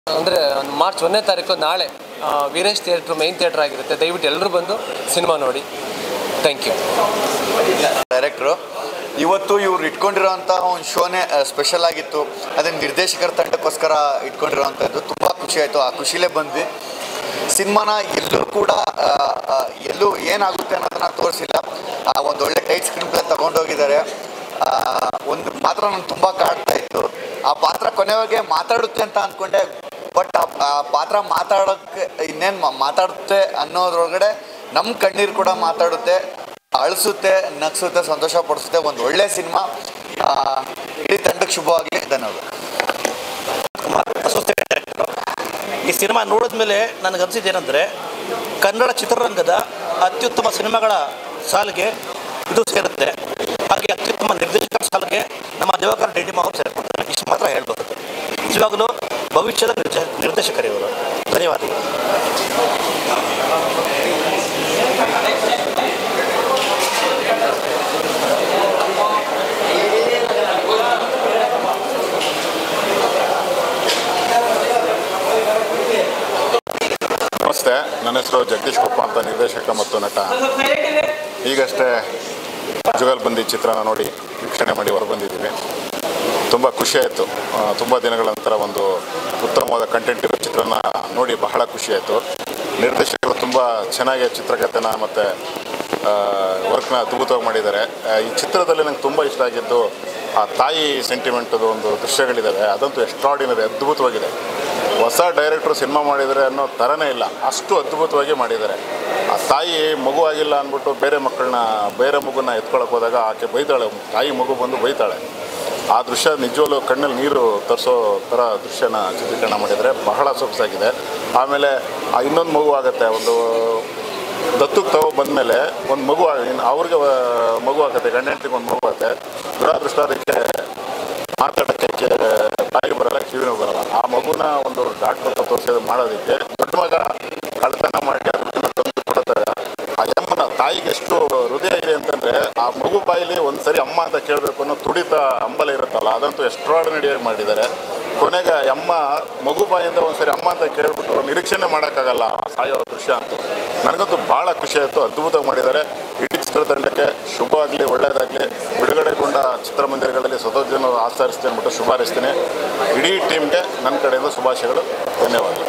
ಅಂದರೆ ಮಾರ್ಚ್ ಒಂದನೇ ತಾರೀಕು ನಾಳೆ ಆ, ವೀರೇಶ್ ಥಿಯೇಟ್ರ್ ಮೈನ್ ಥಿಯೇಟ್ರ್ ಆಗಿರುತ್ತೆ ದಯವಿಟ್ಟು ಎಲ್ಲರೂ ಬಂದು ಸಿನಿಮಾ ನೋಡಿ ಥ್ಯಾಂಕ್ ಯು ಡೈರೆಕ್ಟ್ರು ಇವತ್ತು ಇವ್ರು ಇಟ್ಕೊಂಡಿರೋಂಥ ಒಂದು ಶೋನೇ ಸ್ಪೆಷಲ್ ಆಗಿತ್ತು ಅದನ್ನು ನಿರ್ದೇಶಕರ ತಂಡಕ್ಕೋಸ್ಕರ ಇಟ್ಕೊಂಡಿರೋವಂಥದ್ದು ತುಂಬ ಖುಷಿ ಆಯಿತು ಆ ಖುಷಿಲೇ ಬಂದ್ವಿ ಸಿನಿಮಾನ ಎಲ್ಲೂ ಕೂಡ ಆ, ಆ, ಎಲ್ಲೂ ಏನಾಗುತ್ತೆ ಅನ್ನೋದನ್ನ ತೋರಿಸಿಲ್ಲ ಒಂದು ಒಳ್ಳೆ ಟೈಟ್ ಸ್ಕ್ರೀನ್ ಪ್ಲೇ ತಗೊಂಡೋಗಿದ್ದಾರೆ ಆ, ಒಂದು ಪಾತ್ರ ನಂಗೆ ತುಂಬ ಕಾಡ್ತಾ ಇತ್ತು ಆ ಪಾತ್ರ ಕೊನೆಯಾಗೆ ಮಾತಾಡುತ್ತೆ ಅಂತ ಅಂದ್ಕೊಂಡೆ ಬಟ್ ಆ ಪಾತ್ರ ಮಾತಾಡೋಕ್ಕೆ ಇನ್ನೇನು ಮಾತಾಡುತ್ತೆ ಅನ್ನೋದ್ರೊಳಗಡೆ ನಮ್ಮ ಕಣ್ಣೀರು ಕೂಡ ಮಾತಾಡುತ್ತೆ ಅಳಿಸುತ್ತೆ ನಗ್ಸುತ್ತೆ ಸಂತೋಷ ಪಡಿಸುತ್ತೆ ಒಂದು ಒಳ್ಳೆ ಸಿನಿಮಾ ಇಡೀ ತಂಡಕ್ಕೆ ಶುಭವಾಗಲಿ ಧನ್ಯವಾದ ಅಸೋಸಿಯೇಟ್ ಡೈರೆಕ್ಟರ್ ಈ ಸಿನಿಮಾ ನೋಡಿದ್ಮೇಲೆ ನನಗೆ ಅನಿಸಿದ್ದೇನೆಂದರೆ ಕನ್ನಡ ಚಿತ್ರರಂಗದ ಅತ್ಯುತ್ತಮ ಸಿನಿಮಾಗಳ ಸಾಲಿಗೆ ಇದು ಸೇರುತ್ತೆ ಹಾಗೆ ಅತ್ಯುತ್ತಮ ನಿರ್ದೇಶಕರ ಸಾಲಿಗೆ ನಮ್ಮ ದಿವಾಕರ್ ರೆಡ್ಡಿ ಮಾವು ಸೇರ್ಕೊಳ್ತಾರೆ ಇಷ್ಟು ಮಾತ್ರ ಹೇಳ್ಬೋದು ನಿಜವಾಗಲೂ ಭವಿಷ್ಯದ ನಿರ್ದೇಶ ನಿರ್ದೇಶಕರಿವರು ಧನ್ಯವಾದಗಳು ನಮಸ್ತೆ ನನ್ನ ಹೆಸರು ಜಗದೀಶ್ ಕೊಪ್ಪ ಅಂತ ನಿರ್ದೇಶಕ ಮತ್ತು ನಟ ಈಗಷ್ಟೇ ಜುಗಲ್ಬಂದಿ ಚಿತ್ರನ ನೋಡಿ ವೀಕ್ಷಣೆ ಮಾಡಿ ಹೊರಬಂದಿದ್ದೀವಿ ತುಂಬ ಖುಷಿಯಾಯಿತು ತುಂಬ ದಿನಗಳ ನಂತರ ಒಂದು ಉತ್ತಮವಾದ ಕಂಟೆಂಟ್ ಇರೋ ಚಿತ್ರನ ನೋಡಿ ಬಹಳ ಖುಷಿಯಾಯಿತು ನಿರ್ದೇಶಕರು ತುಂಬ ಚೆನ್ನಾಗಿ ಚಿತ್ರಕಥೆನ ಮತ್ತು ವರ್ಕ್ನ ಅದ್ಭುತವಾಗಿ ಮಾಡಿದ್ದಾರೆ ಆ, ಈ ಚಿತ್ರದಲ್ಲಿ ನಂಗೆ ತುಂಬ ಇಷ್ಟ ಆಗಿದ್ದು ಆ ತಾಯಿ ಸೆಂಟಿಮೆಂಟದು ಒಂದು ದೃಶ್ಯಗಳಿದ್ದಾವೆ ಅದಂತೂ ಎಕ್ಸ್ಟ್ರಾಡಿನರಿ ಅದ್ಭುತವಾಗಿದೆ ಹೊಸ ಡೈರೆಕ್ಟ್ರು ಸಿನಿಮಾ ಮಾಡಿದ್ದಾರೆ ಅನ್ನೋ ಥರನೇ ಇಲ್ಲ ಅಷ್ಟು ಅದ್ಭುತವಾಗಿ ಮಾಡಿದ್ದಾರೆ ಆ ತಾಯಿ ಮಗು ಆಗಿಲ್ಲ ಅಂದ್ಬಿಟ್ಟು ಬೇರೆ ಮಕ್ಕಳನ್ನ ಬೇರೆ ಮಗುನ ಎತ್ಕೊಳಕ್ಕೆ ಹೋದಾಗ ಆಕೆ ಬೈತಾಳೆ ತಾಯಿ ಮಗು ಬಂದು ಬೈತಾಳೆ ಆ ದೃಶ್ಯ ನಿಜವಲ್ಲೂ ಕಣ್ಣಲ್ಲಿ ನೀರು ತರಿಸೋ ಥರ ದೃಶ್ಯನ ಚಿತ್ರೀಕರಣ ಮಾಡಿದರೆ ಬಹಳ ಸೊಗಸಾಗಿದೆ ಆಮೇಲೆ ಆ ಇನ್ನೊಂದು ಮಗು ಆಗುತ್ತೆ ಒಂದು ದತ್ತಕ್ಕೆ ತಗೋ ಬಂದಮೇಲೆ ಒಂದು ಮಗು ಆಗ- ಇನ್ನು ಅವ್ರಿಗೆ ಆ, ಮಗು ಆಗುತ್ತೆ ಗಂಡ ಹೆಂಡ್ತಿಗೆ ಒಂದು ಮಗು ಆಗುತ್ತೆ ದುರಾದೃಷ್ಟ ಅದಕ್ಕೆ ಮಾತಾಡೋಕ್ಕೆ ಕೆ- ಬಾಯಿಗೆ ಬರಲ್ಲ ಕಿವಿನೂ ಬರಲ್ಲ ಆ ಮಗುನ ಒಂದು ಡಾಕ್ಟರ್ ಹತ್ರ ತೋರಿಸೋದು ಮಾಡೋದಕ್ಕೆ ದೊಡ್ಡ ಮಗ ಕಳ್ತನ ಮಾಡಿ ಅದನ್ನ ತಂದು ಕೊಡ್ತಾರೆ ಆ ಯಮ್ಮನ ತಾಯಿಗೆ ಎಷ್ಟು ಹೃದಯ ಇದೆ ಅಂತಂದ್ರೆ ಆ ಮಗು ಬಾಯಿಲಿ ಒಂದ್ಸರಿ ಅಮ್ಮ ಅಂತ ಕೇಳಬೇಕು ಅನ್ನೋ ತುಡಿತ ಹಂಬಲ ಇರುತ್ತಲ್ಲ ಅದಂತೂ ಎಕ್ಸ್ಟ್ರಾರ್ಡಿನರಿಯಾಗಿ ಮಾಡಿದ್ದಾರೆ ಕೊನೆಗೆ ಅಮ್ಮ ಮಗು ಬಾಯಿಂದ ಒಂದ್ಸರಿ ಅಮ್ಮ ಅಂತ ಕೇಳ್ಬಿಟ್ಟು ನಿರೀಕ್ಷಣೆ ಮಾಡೋಕ್ಕಾಗಲ್ಲ ಆ ಸಾಯೋ ದೃಶ್ಯ ಅಂತೂ ನನಗಂತೂ ಭಾಳ ಖುಷಿ ಆಯಿತು ಅದ್ಭುತವಾಗಿ ಮಾಡಿದ್ದಾರೆ ಇಡೀ ಚಿತ್ರತಂಡಕ್ಕೆ ಶುಭ ಆಗಲಿ ಒಳ್ಳೆಯದಾಗಲಿ ಬಿಡುಗಡೆಗೊಂಡ ಚಿತ್ರಮಂದಿರಗಳಲ್ಲಿ ಸ್ವತಃ ಜನ ಆಚರಿಸ್ತೀನಿ ಅಂದ್ಬಿಟ್ಟು ಶುಭ ಹಾರೈಸ್ತೀನಿ ಇಡೀ ಟೀಮ್ಗೆ ನನ್ನ ಕಡೆಯಿಂದ ಶುಭಾಶಯಗಳು ಧನ್ಯವಾದಗಳು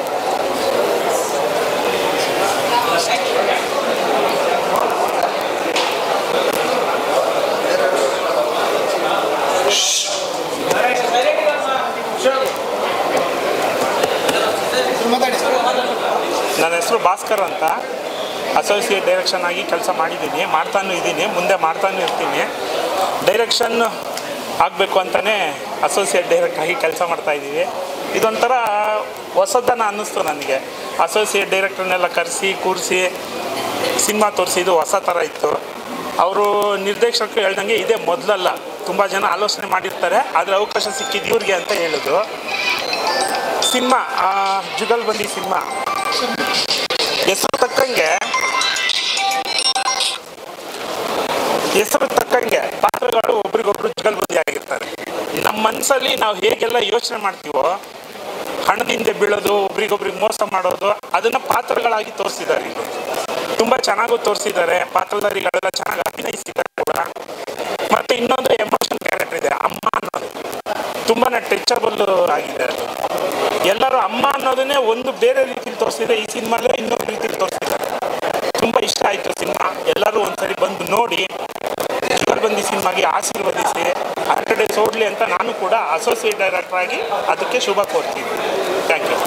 ನನ್ನ ಹೆಸರು ಭಾಸ್ಕರ್ ಅಂತ ಅಸೋಸಿಯೇಟ್ ಡೈರೆಕ್ಷನ್ ಆಗಿ ಕೆಲಸ ಮಾಡಿದ್ದೀನಿ ಮಾಡ್ತಾನೂ ಇದ್ದೀನಿ ಮುಂದೆ ಮಾಡ್ತಾನೂ ಇರ್ತೀನಿ ಡೈರೆಕ್ಷನ್ ಆಗಬೇಕು ಅಂತಲೇ ಅಸೋಸಿಯೇಟ್ ಡೈರೆಕ್ಟ್ ಆಗಿ ಕೆಲಸ ಮಾಡ್ತಾ ಇದ್ದೀವಿ ಇದೊಂಥರ ಹೊಸದನ್ನ ಅನ್ನಿಸ್ತು ನನಗೆ ಅಸೋಸಿಯೇಟ್ ಡೈರೆಕ್ಟರ್ನೆಲ್ಲ ಕರೆಸಿ ಕೂರಿಸಿ ಸಿನಿಮಾ ತೋರಿಸಿದ್ದು ಹೊಸ ಥರ ಇತ್ತು ಅವರು ನಿರ್ದೇಶಕರು ಹೇಳ್ದಂಗೆ ಇದೇ ಮೊದಲಲ್ಲ ತುಂಬ ಜನ ಆಲೋಚನೆ ಮಾಡಿರ್ತಾರೆ ಆದರೆ ಅವಕಾಶ ಸಿಕ್ಕಿದ್ದು ಇವ್ರಿಗೆ ಅಂತ ಹೇಳಿದ್ರು ಸಿನಿಮಾ ಜುಗಲ್ಬಂದಿ ಸಿನಿಮಾ ಹೆಸರು ತಕ್ಕಂಗೆ ಹೆಸರು ತಕ್ಕಂಗೆ ಪಾತ್ರಗಳು ಒಬ್ರಿಗೊಬ್ರು ಜುಗಲ್ಬಂದಿ ಆಗಿರ್ತಾರೆ ನಮ್ಮ ಮನಸ್ಸಲ್ಲಿ ನಾವು ಹೇಗೆಲ್ಲ ಯೋಚನೆ ಮಾಡ್ತೀವೋ ಹಣದಿಂದ ಬೀಳೋದು ಒಬ್ರಿಗೊಬ್ರಿಗೆ ಮೋಸ ಮಾಡೋದು ಅದನ್ನ ಪಾತ್ರಗಳಾಗಿ ತೋರಿಸಿದ್ದಾರೆ ಇಲ್ಲಿ ತುಂಬ ಚೆನ್ನಾಗೂ ತೋರಿಸಿದ್ದಾರೆ ಪಾತ್ರಧಾರಿಗಳೆಲ್ಲ ಚೆನ್ನಾಗಿ ಅಭಿನಯಿಸಿದ್ದಾರೆ ಕೂಡ ಮತ್ತೆ ಇನ್ನೊಂದು ಎಮೋಷನ್ ಕ್ಯಾರೆಕ್ಟರ್ ಇದೆ ಅಮ್ಮ ಅನ್ನೋದು ತುಂಬಾನೇ ಟಚಬಲ್ ಆಗಿದೆ ಅದು ಎಲ್ಲರೂ ಅಮ್ಮ ಅನ್ನೋದನ್ನೇ ಒಂದು ಬೇರೆ ರೀತಿಲಿ ತೋರಿಸಿದೆ ಈ ಸಿನಿಮಾಲೇ ಇನ್ನೊಂದು ರೀತಿಲಿ ತೋರಿಸಿದ್ದಾರೆ ತುಂಬ ಇಷ್ಟ ಆಯಿತು ಸಿನಿಮಾ ಎಲ್ಲರೂ ಒಂದ್ಸರಿ ಬಂದು ನೋಡಿ ಬಂದಿ ಸಿನಿಮಾಗೆ ಆಶೀರ್ವದಿಸಿ ಹಂಡ್ರೆಡ್ ಡೇಸ್ ಓಡಲಿ ಅಂತ ನಾನು ಕೂಡ ಅಸೋಸಿಯೇಟ್ ಡೈರೆಕ್ಟರ್ ಆಗಿ ಅದಕ್ಕೆ ಶುಭ ಕೋರ್ತೀನಿ ಥ್ಯಾಂಕ್ ಯು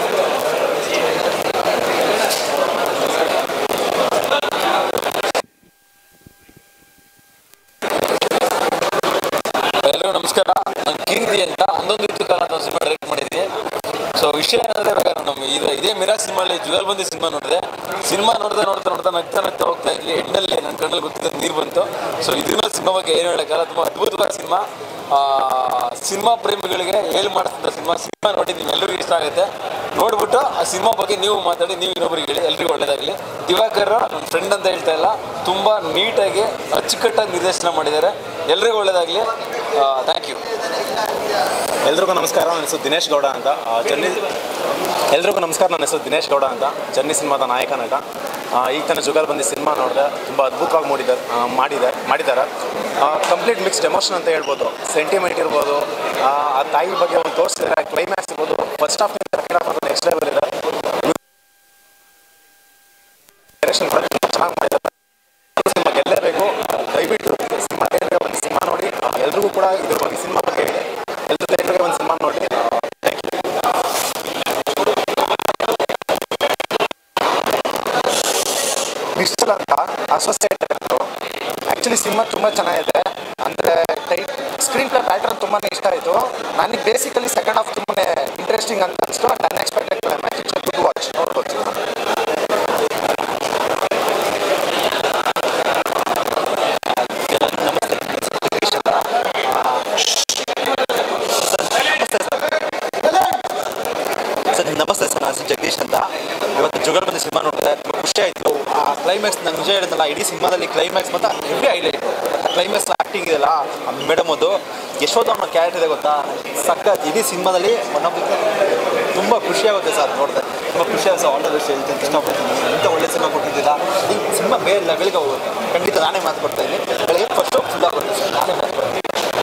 ಎಲ್ಲರಿಗೂ ನಮಸ್ಕಾರ ನಾನು ಕೀರ್ತಿ ಅಂತ ಒಂದೊಂದು ಋತು ಕಾಲ ನಾವು ಸಿನಿಮಾ ಡೈರೆಕ್ಟ್ ಮಾಡಿದ್ವಿ ಸೊ ವಿಷಯ ಏನಂದ್ರೆ ಇವಾಗ ನಮ್ಮ ಇದು ಇದೇ ಮಿರಾ ಸಿನಿಮಾಲಿ ಜುಗಲ್ಬಂದಿ ಸಿನಿಮಾ ನೋಡಿದೆ ಸಿನಿಮಾ ನೋಡ್ತಾ ನೋಡ್ತಾ ನೋಡ್ತಾ ನಗ್ತಾ ನಗ್ತಾ ಹೋಗ್ತಾ ಇದ್ವಿ ಎಂಡಲ್ಲಿ ನನ್ನ ಕಣ್ಣಲ್ಲಿ ಗೊತ್ತಿದ್ದ ನೀರು ಬಂತು ಸೊ ಇದ್ರ ಸಿನಿಮಾ ಬಗ್ಗೆ ಏನು ಹೇಳೋಕ್ಕಲ್ಲ ತುಂಬ ಅದ್ಭುತವಾದ ಸಿನಿಮಾ ಸಿನಿಮಾ ಪ್ರೇಮಿಗಳಿಗೆ ಹೇಳಿ ಮಾಡ್ತಿದ್ದ ಸಿನಿಮಾ ಸಿನಿಮಾ ನೋಡಿ ನಿಮ್ಮೆಲ್ಲರಿಗೂ ಇಷ್ಟ ಆಗುತ್ತೆ ನೋಡ್ಬಿಟ್ಟು ಆ ಸಿನಿಮಾ ಬಗ್ಗೆ ನೀವು ಮಾತಾಡಿ ನೀವು ಇನ್ನೊಬ್ರಿಗೆ ಹೇಳಿ ಎಲ್ರಿಗೂ ಒಳ್ಳೇದಾಗಲಿ ದಿವಾಕರ್ ನನ್ನ ಫ್ರೆಂಡ್ ಅಂತ ಹೇಳ್ತಾ ಇಲ್ಲ ತುಂಬ ನೀಟಾಗಿ ಅಚ್ಚುಕಟ್ಟಾಗಿ ನಿರ್ದೇಶನ ಮಾಡಿದ್ದಾರೆ ಎಲ್ರಿಗೂ ಒಳ್ಳೇದಾಗಲಿ ಥ್ಯಾಂಕ್ ಯು ಎಲ್ರಿಗೂ ನಮಸ್ಕಾರ ನನ್ನ ಹೆಸರು ದಿನೇಶ್ ಗೌಡ ಅಂತ ಆ, ಜರ್ನಿ ಎಲ್ರಿಗೂ ನಮಸ್ಕಾರ ನನ್ನ ಹೆಸರು ದಿನೇಶ್ ಗೌಡ ಅಂತ ಜರ್ನಿ ಸಿನಿಮಾದ ನಾಯಕ ನಟ ಆ, ಈಗ ತಾನೇ ಜುಗಾಲ್ ಬಂದು ಸಿನಿಮಾ ನೋಡಿದೆ ತುಂಬ ಅದ್ಭುತವಾಗಿ ಮೂಡಿದ್ದಾರೆ ಆ, ಮಾಡಿದೆ ಮಾಡಿದ್ದಾರೆ ಕಂಪ್ಲೀಟ್ ಮಿಕ್ಸ್ಡ್ ಎಮೋಷನ್ ಅಂತ ಹೇಳ್ಬೋದು ಸೆಂಟಿಮೆಂಟ್ ಇರ್ಬೋದು ಆ ಆ ತಾಯಿ ಬಗ್ಗೆ ಒಂದು ತೋರಿಸಿದ್ದಾರೆ ಕ್ಲೈಮ್ಯಾಕ್ಸ್ ಇರ್ಬೋದು first half second half next level ಇದೆ ಡೈರೆಕ್ಷನ್ ಚೆನ್ನಾಗಿ ಮಾಡಿದ್ದಾರೆ ಸಿನಿಮಾ ಗೆಲ್ಲಬೇಕು ದಯವಿಟ್ಟು ಸಿನಿಮಾ ಥಿಯೇಟ್ರಿಗೆ ಒಂದು ಸಿನಿಮಾ ನೋಡಿ ಆ, ಎಲ್ರಿಗೂ ಕೂಡ ಇದ್ರ ಬಗ್ಗೆ ಸಿನಿಮಾ ಬಗ್ಗೆ ಹೇಳಿ ಎಲ್ಲರೂ ಥಿಯೇಟ್ರಿಗೆ ಒಂದು ಸಿನಿಮಾ ನೋಡಿ ನಿಶ್ಚಲ ಅಂತ ಅಸೋಸಿಯೇಟ್ ಆ್ಯಕ್ಚುಲಿ ಸಿನಿಮಾ ತುಂಬ ಚೆನ್ನಾಗಿದೆ ಅಂದರೆ ಟೈಟ್ ಸ್ಕ್ರೀನ್ ಪ್ಲೇ ಪ್ಯಾಟರ್ನ್ ತುಂಬಾ ಇಷ್ಟ ಆಯಿತು ನನಗೆ ಬೇಸಿಕಲಿ ಸೆಕೆಂಡ್ ಹಾಫ್ ತುಂಬಾ ಇಂಟ್ರೆಸ್ಟಿಂಗ್ ಅಂತ ಅನಿಸ್ತು and unexpected climax it's good watch ನೋಡ್ಬೋದು ಸರ್ ನಮಸ್ತೆ ಸರ್ ನಾನು ಜಗದೀಶ್ ಅಂತ ಇವತ್ತು ಜುಗಲ್ಬಂದಿ ಸಿನಿಮಾ ನೋಡಿದೆ ತುಂಬ ಖುಷಿ ಆಯಿತು ಆ ಕ್ಲೈಮ್ಯಾಕ್ಸ್ ನಂಗೆ ನಿಜ ಹೇಳಿದ್ನಲ್ಲ ಇಡೀ ಸಿನಿಮಾದಲ್ಲಿ ಕ್ಲೈಮ್ಯಾಕ್ಸ್ ಮತ್ತು ಹೆವಿ ಹೈಲೈಟ್ ಕ್ಲೈಮ್ಯಾಕ್ಸ್ ಆ್ಯಕ್ಟಿಂಗ್ ಇದೆಯಲ್ಲ ಮೇಡಮ್ ಅದು ಯಶೋಧ ಅನ್ನೋ ಕ್ಯಾರೆಕ್ಟರ್ ಇದೆ ಗೊತ್ತಾ ಸಖತ್ ಇಡೀ ಸಿನಿಮಾದಲ್ಲಿ ಒನ್ ಆಫ್ ತುಂಬ ಖುಷಿಯಾಗುತ್ತೆ ಸರ್ ನೋಡಿದೆ ತುಂಬ ಖುಷಿಯಾಗುತ್ತೆ ಸರ್ ಆಲ್ ದ ಬೆಸ್ಟ್ ಹೇಳ್ತೀನಿ ಇಷ್ಟಪಡ್ತೀನಿ ಇಂಥ ಒಳ್ಳೆ ಸಿನಿಮಾ ಕೊಟ್ಟಿದ್ದೀರಾ ಈ ಸಿನಿಮಾ ಬೇರೆ ಲೆವೆಲ್ಗೆ ಹೋಗುತ್ತೆ ಖಂಡಿತ ನಾನೇ ಮಾತು ಕೊಡ್ತಾ ಇದ್ದೀನಿ ಬೆಳಗ್ಗೆ ಫಸ್ಟು ಫುಲ್ ಆಗುತ್ತೆ ಸರ್ ನಾನೇ ಮಾತು ಕೊಡ್ತೀನಿ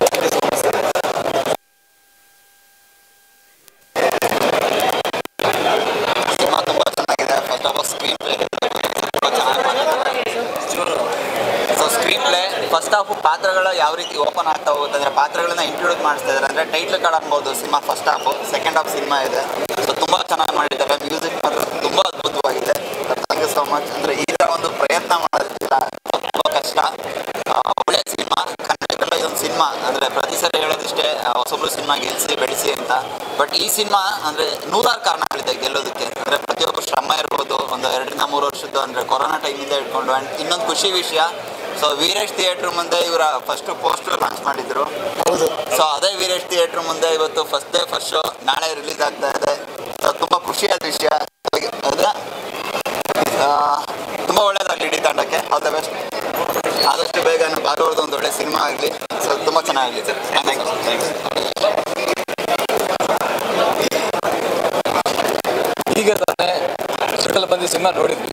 ಸಿನಿಮಾ ತುಂಬ ಚೆನ್ನಾಗಿದೆ first of all screenplay ತುಂಬ ಚೆನ್ನಾಗಿ ಮಾಡಿದ್ದಾರೆ so screenplay first half ಪಾತ್ರಗಳು ಯಾವ ರೀತಿ ಓಪನ್ ಆಗ್ತಾ ಹೋಗುತ್ತೆ ಅಂದರೆ ಪಾತ್ರಗಳನ್ನ ಇಂಟ್ರೊಡ್ಯೂಸ್ ಮಾಡಿಸ್ತಾ ಇದ್ದಾರೆ ಅಂದರೆ ಟೈಟ್ಲ್ ಕಾರ್ಡ್ ಅನ್ಬೋದು cinema first half second half cinema ಇದೆ ಸೊ ತುಂಬ ಚೆನ್ನಾಗಿ ಮಾಡಿದ್ದಾರೆ ಮ್ಯೂಸಿಕ್ ಮಾತ್ರ ತುಂಬ ಅದ್ಭುತವಾಗಿದೆ ಥ್ಯಾಂಕ್ ಯು ಸೊ ಮಚ್ ಅಂದರೆ ಈ ಥರ ಒಂದು ಪ್ರಯತ್ನ ಮಾಡೋದಿಲ್ಲ ತುಂಬ ಕಷ್ಟ ಆ, ಒಳ್ಳೆ ಸಿನಿಮಾ ಕನ್ನಡದಲ್ಲ ಇದೊಂದು ಸಿನಿಮಾ ಅಂದರೆ ಪ್ರತಿ ಸರಿ ಹೇಳೋದಿಷ್ಟೇ ಆ, ಹೊಸಬ್ರು ಸಿನಿಮಾ ಗೆಲ್ಲಿಸಿ ಬೆಳೆಸಿ ಅಂತ ಬಟ್ ಈ ಸಿನಿಮಾ ಅಂದರೆ ನೂರಾರು ಕಾರಣಗಳಿದೆ ಗೆಲ್ಲೋದಕ್ಕೆ ಅಂದರೆ ಪ್ರತಿಯೊಬ್ಬರು ಶ್ರಮ ಇರ್ಬೋದು ಒಂದು ಎರಡರಿಂದ ಮೂರು ವರ್ಷದ್ದು ಅಂದರೆ ಕೊರೋನಾ ಟೈಮಿಂದ ಇಟ್ಕೊಂಡು ಆ್ಯಂಡ್ ಇನ್ನೊಂದು ಖುಷಿ ವಿಷಯ ಸೊ ವೀರೇಶ್ ಥಿಯೇಟ್ರ್ ಮುಂದೆ ಇವರ ಫಸ್ಟ್ ಪೋಸ್ಟರ್ ಲಾಂಚ್ ಮಾಡಿದ್ರು ಸೊ ಅದೇ ವೀರೇಶ್ ಥಿಯೇಟ್ರ್ ಮುಂದೆ ಇವತ್ತು ಫಸ್ಟ್ ಡೇ ಫಸ್ಟ್ ಶೋ ನಾಳೆ ರಿಲೀಸ್ ಆಗ್ತಾ ಇದೆ ಸೊ ತುಂಬ ಖುಷಿಯಾದ ವಿಷಯ ಅದ ತುಂಬ ಒಳ್ಳೇದಾಗಲಿ ಇಡೀ ತಂಡಕ್ಕೆ ಆಲ್ ದ ಬೆಸ್ಟ್ ಆದಷ್ಟು ಬೇಗ ಬಾರೋರ್ದು ಒಂದು ಒಳ್ಳೆ ಸಿನಿಮಾ ಆಗಲಿ ಸೊ ತುಂಬ ಚೆನ್ನಾಗಲಿ ಸರ್ ಥ್ಯಾಂಕ್ ಯು ಥ್ಯಾಂಕ್ಸ್ ಈಗ ತಾನೇ ಜುಗಲ್ ಬಂದಿ ಸಿನಿಮಾ ನೋಡಿದ್ವಿ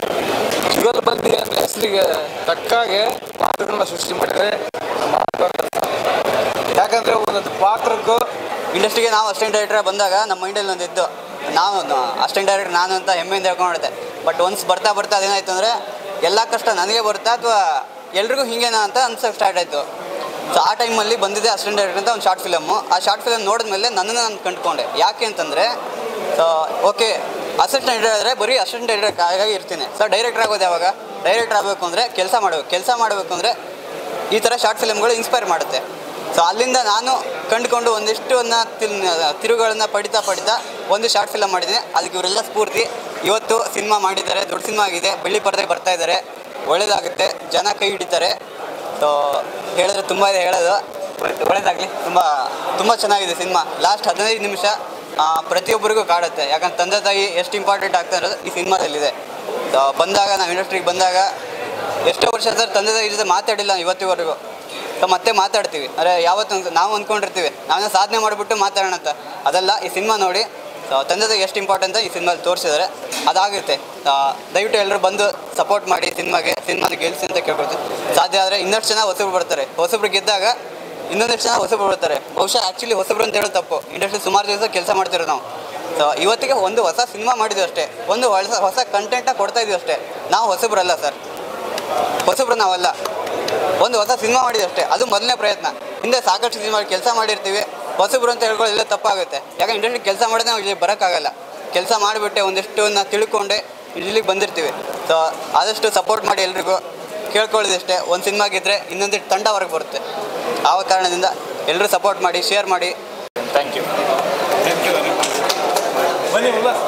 ಜುಗಲ್ ಬಂದಿ ಅಂದ್ರೆ ಹೆಸರಿಗೆ ತಕ್ಕಾಗೆ ಪಾತ್ರಗಳನ್ನ ಸೃಷ್ಟಿ ಮಾಡಿದ್ರೆ ನಮ್ಮ ಆತ್ಮಕಥನ. ಯಾಕಂದ್ರೆ ಒಂದೊಂದು ಪಾತ್ರಕ್ಕೂ ಇಂಡಸ್ಟ್ರಿಗೆ ನಾವು ಅಸಿಸ್ಟೆಂಟ್ ಡೈರೆಕ್ಟರ್ ಬಂದಾಗ ನಮ್ಮ ಮೈಂಡಲ್ಲಿ ಒಂದು ಇದ್ದು ನಾವು ಅಸಿಸ್ಟೆಂಟ್ ಡೈರೆಕ್ಟರ್ ನಾನು ಅಂತ ಹೆಮ್ಮೆಯಿಂದ ಹೇಳ್ಕೊಂಡಿದ್ದೆ ಬಟ್ ಒನ್ಸ್ ಬರ್ತಾ ಬರ್ತಾ ಅದೇನಾಯ್ತು ಅಂದರೆ ಎಲ್ಲ ಕಷ್ಟ ನನಗೆ ಬರುತ್ತಾ ಅಥವಾ ಎಲ್ರಿಗೂ ಹಿಂಗೇನಾ ಅಂತ ಅನ್ಸೋಕೆ ಸ್ಟಾರ್ಟ್ ಆಯಿತು ಸೊ ಆ ಟೈಮಲ್ಲಿ ಬಂದಿದೆ ಅಸಿಸ್ಟೆಂಟ್ ಡೈರೆಕ್ಟರ್ ಅಂತ ಒಂದು ಶಾರ್ಟ್ ಫಿಲಮ್ಮು ಆ ಶಾರ್ಟ್ ಫಿಲಮ್ ನೋಡಿದ್ಮೇಲೆ ನನ್ನನ್ನು ನಾನು ಕಂಡುಕೊಂಡೆ ಯಾಕೆ ಅಂತಂದರೆ ಸೊ ಓಕೆ ಅಸಿಸ್ಟೆಂಟ್ ಡೈರೆಕ್ಟರ್ ಆದರೆ ಬರೀ ಅಸಿಸ್ಟೆಂಟ್ ಡೈರೆಕ್ಟರ್ ಆಗಿ ಇರ್ತೀನಿ ಸರ್ ಡೈರೆಕ್ಟರ್ ಆಗೋದು ಯಾವಾಗ ಡೈರೆಕ್ಟರ್ ಆಗಬೇಕು ಅಂದರೆ ಕೆಲಸ ಮಾಡಬೇಕು ಕೆಲಸ ಮಾಡಬೇಕು ಅಂದರೆ ಈ ಥರ ಶಾರ್ಟ್ ಫಿಲ್ಮ್ಗಳು ಇನ್ಸ್ಪೈರ್ ಮಾಡುತ್ತೆ ಸೊ ಅಲ್ಲಿಂದ ನಾನು ಕಂಡುಕೊಂಡು ಒಂದಿಷ್ಟು ತಿರುವುಗಳನ್ನ ಪಡಿತಾ ಪಡಿತಾ ಒಂದು ಶಾರ್ಟ್ ಫಿಲಮ್ ಮಾಡಿದ್ದೀನಿ ಅದಕ್ಕೆ ಇವರೆಲ್ಲ ಸ್ಫೂರ್ತಿ ಇವತ್ತು ಸಿನಿಮಾ ಮಾಡಿದ್ದಾರೆ ದೊಡ್ಡ ಸಿನಿಮಾ ಆಗಿದೆ ಬೆಳ್ಳಿ ಪರದೆ ಬರ್ತಾ ಇದ್ದಾರೆ ಒಳ್ಳೇದಾಗುತ್ತೆ ಜನ ಕೈ ಹಿಡಿತಾರೆ ಸೊ ಹೇಳಿದ್ರೆ ತುಂಬ ಇದೆ ಹೇಳೋದು ಒಳ್ಳೇದಾಗಲಿ ತುಂಬ ತುಂಬ ಚೆನ್ನಾಗಿದೆ ಸಿನಿಮಾ ಲಾಸ್ಟ್ ಹದಿನೈದು ನಿಮಿಷ ಆ, ಪ್ರತಿಯೊಬ್ಬರಿಗೂ ಕಾಡುತ್ತೆ ಯಾಕಂದ್ರೆ ತಂದೆ ತಾಯಿ ಎಷ್ಟು ಇಂಪಾರ್ಟೆಂಟ್ ಆಗ್ತಾ ಇರೋದು ಈ ಸಿನಿಮಾದಲ್ಲಿದೆ ಸೊ ಬಂದಾಗ ನಾವು ಇಂಡಸ್ಟ್ರಿಗೆ ಬಂದಾಗ ಎಷ್ಟೋ ವರ್ಷ ಸರ್ ತಂದೆ ತಾಯಿ ಜೊತೆ ಮಾತಾಡಿಲ್ಲ ಇವತ್ತಿವರೆಗೂ ಸೊ ಮತ್ತೆ ಮಾತಾಡ್ತೀವಿ ಅಂದರೆ ಯಾವತ್ತು ಒಂದು- ನಾವು ಅಂದ್ಕೊಂಡಿರ್ತೀವಿ ನಾವೇ ಸಾಧನೆ ಮಾಡಿಬಿಟ್ಟು ಮಾತಾಡೋಣ ಅಂತ ಅದಲ್ಲ ಈ ಸಿನಿಮಾ ನೋಡಿ ಸೊ ತಂದೆ ತಾಯಿ ಎಷ್ಟು ಇಂಪಾರ್ಟೆಂಟ್ ಅಂತ ಈ ಸಿನಿಮಾದಲ್ಲಿ ತೋರಿಸಿದ್ದಾರೆ ಅದಾಗುತ್ತೆ ಆ, ದಯವಿಟ್ಟು ಎಲ್ಲರೂ ಬಂದು ಸಪೋರ್ಟ್ ಮಾಡಿ ಸಿನಿಮಾಗೆ ಸಿನಿಮಾನ ಗೆಲ್ಲಿಸಿ ಅಂತ ಕೇಳ್ಕೊಳ್ತೀನಿ ಸಾಧ್ಯ ಆದರೆ ಇನ್ನಷ್ಟು ಜನ ಹೊಸಬ್ರು ಬರ್ತಾರೆ ಹೊಸಬ್ರು ಗೆದ್ದಾಗ ಇನ್ನೊಂದಷ್ಟು ಜನ ಹೊಸಬ್ರು ಬರ್ತಾರೆ ಬಹುಶಃ ಆ್ಯಕ್ಚುಲಿ ಹೊಸಬ್ರು ಅಂತ ಹೇಳೋದು ತಪ್ಪು ಇಂಡಸ್ಟ್ರಿ ಸುಮಾರು ದಿವಸ ಕೆಲಸ ಮಾಡ್ತಿರೋ ನಾವು ಸೊ ಇವತ್ತಿಗೆ ಒಂದು ಹೊಸ ಸಿನಿಮಾ ಮಾಡಿದ್ವಿ ಅಷ್ಟೇ ಒಂದು ಹೊಸ ಹೊಸ ಕಂಟೆಂಟ ಕೊಡ್ತಾ ಇದೀವಿ ಅಷ್ಟೇ ನಾವು ಹೊಸಬ್ರಲ್ಲ ಸರ್ ಹೊಸಬ್ರು ನಾವಲ್ಲ ಒಂದು ಹೊಸ ಸಿನಿಮಾ ಮಾಡಿದ್ವಿ ಅಷ್ಟೇ ಅದು ಮೊದಲನೇ ಪ್ರಯತ್ನ ಹಿಂದೆ ಸಾಕಷ್ಟು ಸಿನಿಮಾ ಕೆಲಸ ಮಾಡಿರ್ತೀವಿ ಹೊಸಬ್ರು ಅಂತ ಹೇಳ್ಕೊಳ್ಳೋದಿಲ್ಲ ತಪ್ಪಾಗುತ್ತೆ ಯಾಕಂದ್ರೆ ಇಂಡಸ್ಟ್ರಿ ಕೆಲಸ ಮಾಡಿದ್ರೆ ನಾವು ಇಲ್ಲಿ ಬರೋಕ್ಕಾಗಲ್ಲ ಕೆಲಸ ಮಾಡಿಬಿಟ್ಟೆ ಒಂದಿಷ್ಟನ್ನ ತಿಳ್ಕೊಂಡೆ ಇಲ್ಲಿಗೆ ಬಂದಿರ್ತೀವಿ ಸೊ ಆದಷ್ಟು ಸಪೋರ್ಟ್ ಮಾಡಿ ಎಲ್ರಿಗೂ ಕೇಳ್ಕೊಳ್ಳೋದಿಷ್ಟೇ ಒಂದು ಸಿನಿಮಾ ಗೆದ್ರೆ ಇನ್ನೊಂದಿಟ್ಟು ತಂಡ ಹೊರಗೆ ಬರುತ್ತೆ ಆ ಕಾರಣದಿಂದ ಎಲ್ಲರೂ ಸಪೋರ್ಟ್ ಮಾಡಿ ಶೇರ್ ಮಾಡಿ ಥ್ಯಾಂಕ್ ಯು ಬನ್ನಿ ಉಲ್ಲಾಸ್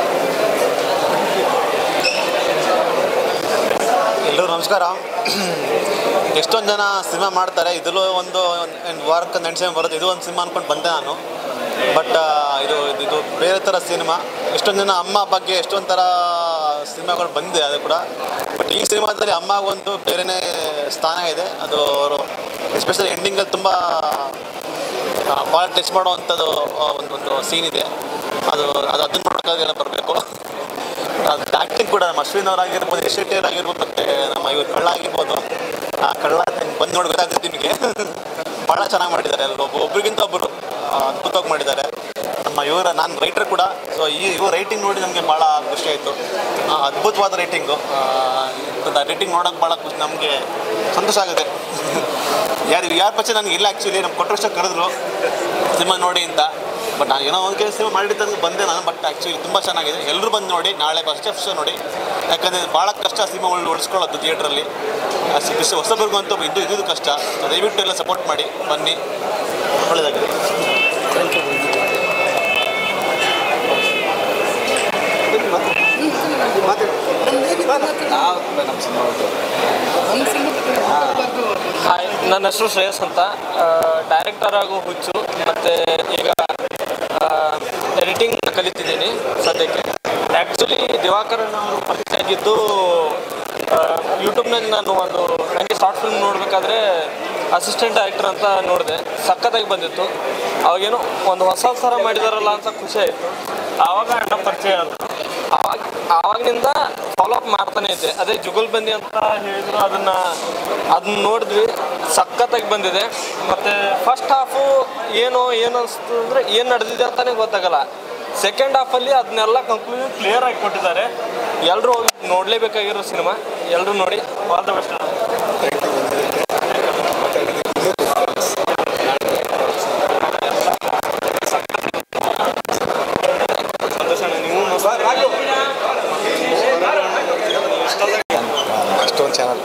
ಎಲ್ಲರೂ ನಮಸ್ಕಾರ ಎಷ್ಟೊಂದು ಜನ ಸಿನಿಮಾ ಮಾಡ್ತಾರೆ ಇದರಲ್ಲೂ ಒಂದು ವಾರಕ್ಕೆ ನೆನ್ಸೆ ಬರುತ್ತೆ ಇದು ಒಂದು ಸಿನಿಮಾ ಅಂದ್ಕೊಂಡು ಬಂದೆ ನಾನು ಬಟ್ ಇದು ಇದು ಬೇರೆ ಥರ ಸಿನಿಮಾ ಎಷ್ಟೊಂದು ಜನ ಅಮ್ಮ ಬಗ್ಗೆ ಎಷ್ಟೊಂದು ಥರ ಸಿನಿಮಾಗಳು ಬಂದಿದೆ ಅದು ಕೂಡ ಬಟ್ ಈ ಸಿನಿಮಾದಲ್ಲಿ ಅಮ್ಮ ಒಂದು ಬೇರೆಯೇ ಸ್ಥಾನ ಇದೆ ಅದು ಅವರು ಎಸ್ಪೆಷಲಿ ಎಂಡಿಂಗಲ್ಲಿ ತುಂಬ ಭಾಳ ಟಚ್ ಮಾಡುವಂಥದ್ದು ಆ, ಒಂದು ಒಂದು ಸೀನ್ ಇದೆ ಅದು ಅದು ಅದನ್ನು ನೋಡೋಕ್ಕಾಗೆಲ್ಲ ಬರಬೇಕು ಅದು ಆ್ಯಕ್ಟಿಂಗ್ ಕೂಡ ನಮ್ಮ ಅಶ್ವಿನ್ ಅವರಾಗಿರ್ಬೋದು ಯಶ್ ಶೆಟ್ಟಿ ಅವರಾಗಿರ್ಬೋದು ಮತ್ತು ನಮ್ಮ ಇವ್ರು ಕಳ್ಳ ಆಗಿರ್ಬೋದು ಆ ಕಳ್ಳ ಬಂದು ನೋಡಿ ಗೊತ್ತಾಗುತ್ತೆ ನಿಮಗೆ ಭಾಳ ಚೆನ್ನಾಗಿ ಮಾಡಿದ್ದಾರೆ ಎಲ್ಲರೂ ಒಬ್ಬ ಒಬ್ರಿಗಿಂತ ಒಬ್ಬರು ಅದ್ಭುತವಾಗಿ ಮಾಡಿದ್ದಾರೆ ನಮ್ಮ ಇವರ ನಾನು ರೈಟರ್ ಕೂಡ ಸೊ ಈ ಇವ್ರ ರೈಟಿಂಗ್ ನೋಡಿ ನಮಗೆ ಭಾಳ ಖುಷಿ ಆಯಿತು ಅದ್ಭುತವಾದ ರೈಟಿಂಗು ರೈಟಿಂಗ್ ನೋಡೋಕೆ ಭಾಳ ಖುಷಿ ನಮಗೆ ಸಂತೋಷ ಆಗುತ್ತೆ ಯಾರು ಯಾರ ಪಕ್ಷ ನನಗೆ ಇಲ್ಲ ಆ್ಯಕ್ಚುಲಿ ನಮ್ಮ ಕೊಟ್ಟರಷ್ಟ ಕರೆದ್ರು ಸಿನಿಮಾ ನೋಡಿ ಅಂತ ಬಟ್ ನಾನು ಏನೋ ಒಂದು ಕೆಲಸ ಮಾಡಿದ್ದಂಗೆ ಬಂದೆ ನಾನು ಬಟ್ ಆ್ಯಕ್ಚುಲಿ ತುಂಬ ಚೆನ್ನಾಗಿದೆ ಎಲ್ಲರೂ ಬಂದು ನೋಡಿ ನಾಳೆ ಫಸ್ಟ್ ಎಫ್ ನೋಡಿ ಯಾಕಂದರೆ ಭಾಳ ಕಷ್ಟ ಸಿನಿಮಾ ಉಳ್ ಉಳಿಸ್ಕೊಳ್ಳೋದು ಥಿಯೇಟ್ರಲ್ಲಿ ಹೊಸಬರಿಗೂ ಅಂತೂ ಇದು ಇದು ಕಷ್ಟ So ದಯವಿಟ್ಟು ಎಲ್ಲ ಸಪೋರ್ಟ್ ಮಾಡಿ ಬನ್ನಿ ಒಳ್ಳೆಯದಾಗಿದೆ ಹಾಯ್ ನನ್ನ ಹೆಸರು ಶ್ರೇಯಸ್ ಅಂತ ಡೈರೆಕ್ಟರ್ ಆಗೋ ಹುಚ್ಚು ಮತ್ತು ಈಗ ಎಡಿಟಿಂಗ್ ಕಲಿತಿದ್ದೀನಿ ಸದ್ಯಕ್ಕೆ ಆ್ಯಕ್ಚುಲಿ ದಿವಾಕರನ್ ಅವರು ಪರಿಚಯ ಆಗಿದ್ದು ಯೂಟ್ಯೂಬ್ನಲ್ಲಿ ನಾನು ಒಂದು ನನಗೆ ಶಾರ್ಟ್ ಫಿಲ್ಮ್ ನೋಡಬೇಕಾದ್ರೆ ಅಸಿಸ್ಟೆಂಟ್ ಡೈರೆಕ್ಟರ್ ಅಂತ ನೋಡಿದೆ ಸಖತ್ತಾಗಿ ಬಂದಿತ್ತು ಅವಾಗೇನೋ ಒಂದು ಹೊಸ ಥರ ಮಾಡಿದಾರಲ್ಲ ಅಂತ ಖುಷಿ ಆಯಿತು ಆವಾಗ ಅಣ್ಣ ಪರಿಚಯ ಆದರು ಆವಾಗ ಆವಾಗಿನಿಂದ ಫಾಲೋ ಅಪ್ ಮಾಡ್ತಾನೆ ಇದ್ದೆ ಅದೇ ಜುಗಲ್ಬಂದಿ ಅಂತ ಹೇಳಿದ್ರು ಅದನ್ನ ಅದನ್ನ ನೋಡಿದ್ವಿ ಸಖತ್ತಾಗಿ ಬಂದಿದೆ ಮತ್ತು ಫಸ್ಟ್ ಹಾಫು ಏನು ಏನು ಅನಿಸ್ತು ಅಂದರೆ ಏನು ನಡೆದಿದೆ ಅಂತಲೇ ಗೊತ್ತಾಗಲ್ಲ ಸೆಕೆಂಡ್ ಹಾಫಲ್ಲಿ ಅದನ್ನೆಲ್ಲ ಕಂಕ್ಲೂಷನ್ ಕ್ಲಿಯರ್ ಆಗಿ ಕೊಟ್ಟಿದ್ದಾರೆ ಎಲ್ಲರೂ ಹೋಗಿ ನೋಡಲೇಬೇಕಾಗಿರೋ ಸಿನಿಮಾ ಎಲ್ಲರೂ ನೋಡಿ ಆಲ್ ದ ಬೆಸ್ಟ್ ಅಷ್ಟೊಂದು ಚಾನಲ್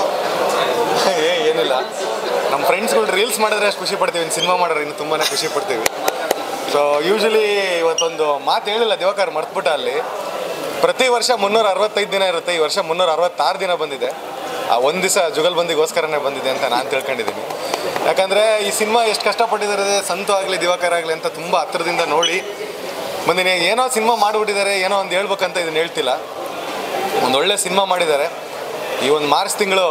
ಏ ಏನಿಲ್ಲ ನಮ್ಮ ಫ್ರೆಂಡ್ಸ್ಗಳು ರೀಲ್ಸ್ ಮಾಡಿದ್ರೆ ಅಷ್ಟು ಖುಷಿ ಪಡ್ತೀವಿ ಸಿನಿಮಾ ಮಾಡೋರು ಇನ್ನು ತುಂಬಾ ಖುಷಿ ಪಡ್ತೀವಿ ಸೊ ಯೂಶಲಿ ಇವತ್ತೊಂದು ಮಾತು ಹೇಳಿಲ್ಲ ದಿವಾಕರ್ ಮರ್ತ್ಬಿಟ್ಟ ಅಲ್ಲಿ ಪ್ರತಿ ವರ್ಷ ಮುನ್ನೂರ ಅರವತ್ತೈದು ದಿನ ಇರುತ್ತೆ ಈ ವರ್ಷ ಮುನ್ನೂರ ಅರವತ್ತಾರು ದಿನ ಬಂದಿದೆ ಆ ಒಂದು ದಿವಸ ಜುಗಲ್ಬಂದಿಗೋಸ್ಕರನೇ ಬಂದಿದೆ ಅಂತ ನಾನು ತಿಳ್ಕೊಂಡಿದ್ದೀನಿ ಯಾಕಂದರೆ ಈ ಸಿನಿಮಾ ಎಷ್ಟು ಕಷ್ಟಪಟ್ಟಿದ್ದಾರೆ ಸಂತು ಆಗಲಿ ದಿವಾಕರ್ ಆಗಲಿ ಅಂತ ತುಂಬ ಹತ್ರದಿಂದ ನೋಡಿ ಬಂದಿನಿ ಏನೋ ಸಿನಿಮಾ ಮಾಡಿಬಿಟ್ಟಿದ್ದಾರೆ ಏನೋ ಒಂದು ಹೇಳ್ಬೇಕಂತ ಇದನ್ನು ಹೇಳ್ತಿಲ್ಲ ಒಂದು ಒಳ್ಳೆ ಸಿನಿಮಾ ಮಾಡಿದ್ದಾರೆ ಈ ಒಂದು ಮಾರ್ಚ್ ತಿಂಗಳು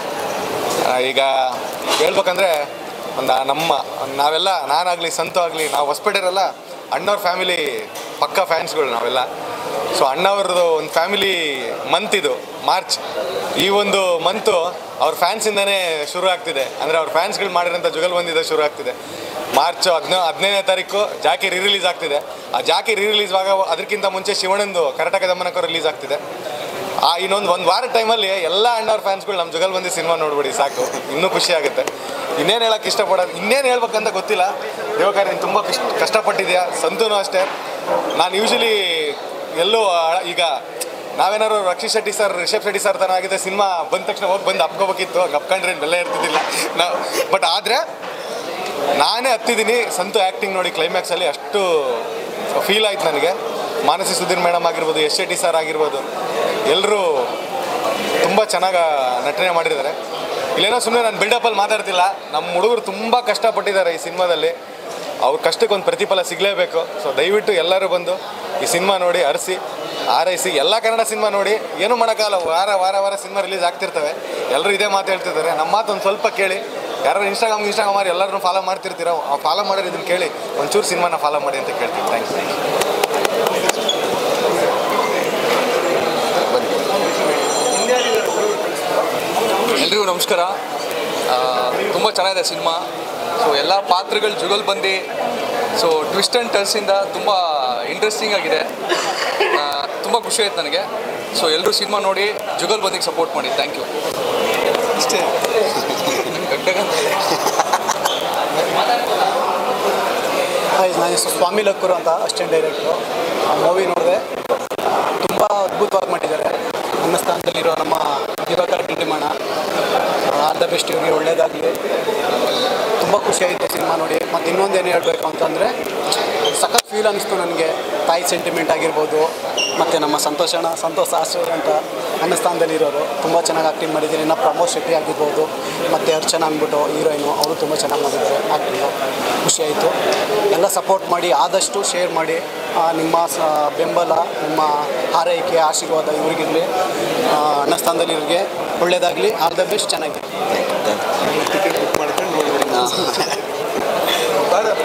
ಈಗ ಹೇಳ್ಬೇಕಂದ್ರೆ ಒಂದು ನಮ್ಮ ನಾವೆಲ್ಲ ನಾನಾಗಲಿ ಸಂತು ಆಗಲಿ ನಾವು ಹೊಸಪೇಟೆರಲ್ಲ ಅಣ್ಣವ್ರ ಫ್ಯಾಮಿಲಿ ಪಕ್ಕ ಫ್ಯಾನ್ಸ್ಗಳು ನಾವೆಲ್ಲ ಸೊ ಅಣ್ಣವ್ರದ್ದು ಒಂದು ಫ್ಯಾಮಿಲಿ ಮಂತ್ ಇದು ಮಾರ್ಚ್ ಈ ಒಂದು ಮಂತು ಅವ್ರ ಫ್ಯಾನ್ಸಿಂದನೇ ಶುರು ಆಗ್ತಿದೆ ಅಂದರೆ ಅವ್ರ ಫ್ಯಾನ್ಸ್ಗಳು ಮಾಡಿರೋಂಥ ಜುಗಲ್ಬಂದಿದ ಶುರು ಆಗ್ತಿದೆ ಮಾರ್ಚ್ ಹದಿನ ಹದಿನೈದನೇ ತಾರೀಕು ಜಾಕಿ ರೀ ರಿಲೀಸ್ ಆಗ್ತಿದೆ ಆ ಜಾಕಿ ರೀ ರಿಲೀಸ್ ಆಗ ಅದಕ್ಕಿಂತ ಮುಂಚೆ ಶಿವಣ್ಣಂದು ಕರ್ನಾಟಕ ದಮನಕ ರಿಲೀಸ್ ಆಗ್ತಿದೆ ಆ ಇನ್ನೊಂದು ಒಂದು ವಾರ ಟೈಮಲ್ಲಿ ಎಲ್ಲ ಅಣ್ಣವ್ರ ಫ್ಯಾನ್ಸ್ಗಳು ನಮ್ಮ ಜುಗಲ್ಬಂದಿ ಸಿನಿಮಾ ನೋಡ್ಬಿಡಿ ಸಾಕು ಇನ್ನೂ ಖುಷಿ ಆಗುತ್ತೆ ಇನ್ನೇನು ಹೇಳಕ್ಕೆ ಇಷ್ಟಪಡೋದು ಇನ್ನೇನು ಹೇಳ್ಬೇಕಂತ ಗೊತ್ತಿಲ್ಲ ದೇವಕಾರ ನೀನು ತುಂಬ ಕಷ್ಟ ಕಷ್ಟಪಟ್ಟಿದ್ಯಾ ಸಂತೂನು ಅಷ್ಟೇ ನಾನು ಯೂಶಲಿ ಎಲ್ಲೂ ಆ- ಈಗ ನಾವೇನಾದ್ರು ರಕ್ಷಿತ್ ಶೆಟ್ಟಿ ಸರ್ ರಿಷಬ್ ಶೆಟ್ಟಿ ಸರ್ ಥರ ಆಗಿದೆ ಸಿನಿಮಾ ಬಂದ ತಕ್ಷಣ ಹೋಗಿ ಬಂದು ಅಪ್ಕೋಬೇಕಿತ್ತು ಹಂಗೆ ಅಪ್ಕೊಂಡ್ರೆ ಬೆಲೆ ಇರ್ತಿದ್ದಿಲ್ಲ ನಾವು ಬಟ್ ಆದರೆ ನಾನೇ ಹತ್ತಿದ್ದೀನಿ ಸಂತು ಆ್ಯಕ್ಟಿಂಗ್ ನೋಡಿ ಕ್ಲೈಮ್ಯಾಕ್ಸಲ್ಲಿ ಅಷ್ಟು ಫೀಲ್ ಆಯ್ತು ನನಗೆ ಮಾನಸಿ ಸುಧೀರ್ ಮೇಡಮ್ ಆಗಿರ್ಬೋದು ಎಸ್ ಶೆಟ್ಟಿ ಸರ್ ಆಗಿರ್ಬೋದು ಎಲ್ಲರೂ ತುಂಬ ಚೆನ್ನಾಗಿ ನಟನೆ ಮಾಡಿದ್ದಾರೆ ಇಲ್ಲೇನೋ ಸುಮ್ಮನೆ ನಾನು ಬಿಲ್ಡಪ್ಪಲ್ಲಿ ಮಾತಾಡ್ತಿಲ್ಲ ನಮ್ಮ ಹುಡುಗರು ತುಂಬ ಕಷ್ಟಪಟ್ಟಿದ್ದಾರೆ ಈ ಸಿನಿಮಾದಲ್ಲಿ ಅವ್ರ ಕಷ್ಟಕ್ಕೆ ಒಂದು ಪ್ರತಿಫಲ ಸಿಗಲೇಬೇಕು ಸೊ ದಯವಿಟ್ಟು ಎಲ್ಲರೂ ಬಂದು ಈ ಸಿನಿಮಾ ನೋಡಿ ಅರಸಿ ಆರೈಸಿ ಎಲ್ಲ ಕನ್ನಡ ಸಿನಿಮಾ ನೋಡಿ ಏನೂ ಮಾಡೋಕ್ಕಾಗಲ್ಲ ವಾರ ವಾರ ವಾರ ಸಿನಿಮಾ ರಿಲೀಸ್ ಆಗ್ತಿರ್ತವೆ ಎಲ್ಲರೂ ಇದೇ ಮಾತು ಹೇಳ್ತಿದ್ದಾರೆ ನಮ್ಮ ಮಾತು ಒಂದು ಸ್ವಲ್ಪ ಕೇಳಿ ಯಾರು ಇನ್ಸ್ಟಾಗ್ರಾಮ್ ಇನ್ಸ್ಟಾಗ್ರಾಮ್ ಮಾಡಿ ಎಲ್ಲರೂ ಫಾಲೋ ಮಾಡ್ತಿರ್ತೀರ ಫಾಲೋ ಮಾಡೋರು ಇದನ್ನು ಕೇಳಿ ಒಂಚೂರು ಸಿನಿಮಾನ ಫಾಲೋ ಮಾಡಿ ಅಂತ ಕೇಳ್ತೀನಿ ಥ್ಯಾಂಕ್ಸ್ ಎಲ್ರಿಗೂ ನಮಸ್ಕಾರ ತುಂಬ ಚೆನ್ನಾಗಿದೆ ಸಿನಿಮಾ ಸೊ ಎಲ್ಲ ಪಾತ್ರಗಳು ಜುಗಲ್ಬಂದಿ ಸೊ ಟ್ವಿಸ್ಟ್ ಆ್ಯಂಡ್ ಟರ್ಸಿಂದ ತುಂಬ ಇಂಟ್ರೆಸ್ಟಿಂಗ್ ಆಗಿದೆ ತುಂಬ ಖುಷಿ ಆಯ್ತು ನನಗೆ ಸೊ ಎಲ್ಲರೂ ಸಿನಿಮಾ ನೋಡಿ ಜುಗಲ್ಬಂದಿಗೆ ಸಪೋರ್ಟ್ ಮಾಡಿ ಥ್ಯಾಂಕ್ ಯು ಅಷ್ಟೇ ಹಾಯ್ ನನ್ನ ಹೆಸರು ಸ್ವಾಮಿ ಲಕ್ಕೂರು ಅಂತ ಅಸಿಸ್ಟೆಂಟ್ ಡೈರೆಕ್ಟ್ರು ಆ ಮೂವಿ ನೋಡಿದೆ ತುಂಬ ಅದ್ಭುತವಾಗಿ ಮಾಡಿದ್ದಾರೆ ನನ್ನ ಸ್ಥಾನದಲ್ಲಿರೋ ನಮ್ಮ Diwakar Dindimanna all the best ಇವ್ರಿಗೆ ಒಳ್ಳೇದಾಗಲಿ ತುಂಬ ಖುಷಿಯಾಯಿತು ಸಿನಿಮಾ ನೋಡಿ ಮತ್ತು ಇನ್ನೊಂದು ಏನು ಹೇಳಬೇಕು ಅಂತಂದರೆ ಸಖತ್ ಫೀಲ್ ಅನ್ನಿಸ್ತು ನನಗೆ ತಾಯಿ ಸೆಂಟಿಮೆಂಟ್ ಆಗಿರ್ಬೋದು ಮತ್ತು ನಮ್ಮ ಸಂತೋಷಣ ಸಂತೋಷ ಆಶ್ರಯ ಅಂತ ನನ್ನ ಸ್ಥಾನದಲ್ಲಿರೋರು ತುಂಬ ಚೆನ್ನಾಗಿ ಆ್ಯಕ್ಟಿಂಗ್ ಮಾಡಿದ್ದಾರೆ ಇನ್ನು ಪ್ರಮೋದ್ ಶೆಟ್ಟಿ ಆಗಿರ್ಬೋದು ಮತ್ತು ಅರ್ಚನಾ ಅಂದ್ಬಿಟ್ಟು ಹೀರೋಯಿನು ಅವರು ತುಂಬ ಚೆನ್ನಾಗಿ ಮಾಡಿದ್ದಾರೆ ಆ್ಯಕ್ಟಿಂಗು ಖುಷಿಯಾಯಿತು ಎಲ್ಲ ಸಪೋರ್ಟ್ ಮಾಡಿ ಆದಷ್ಟು ಶೇರ್ ಮಾಡಿ ಆ, ನಿಮ್ಮ ಸ ಬೆಂಬಲ ನಿಮ್ಮ ಹಾರೈಕೆ ಆಶೀರ್ವಾದ ಇವ್ರಿಗಿರಲಿ ಅಣ್ಣ ಸ್ಥಾನದಲ್ಲಿವ್ರಿಗೆ ಒಳ್ಳೇದಾಗಲಿ ಆಲ್ ದ ಬೆಸ್ಟ್ ಚೆನ್ನಾಗಿ ಟಿಕೆಟ್ ಬುಕ್ ಮಾಡ್ಕೊಂಡು ನೋಡ್ಬಿಡಿ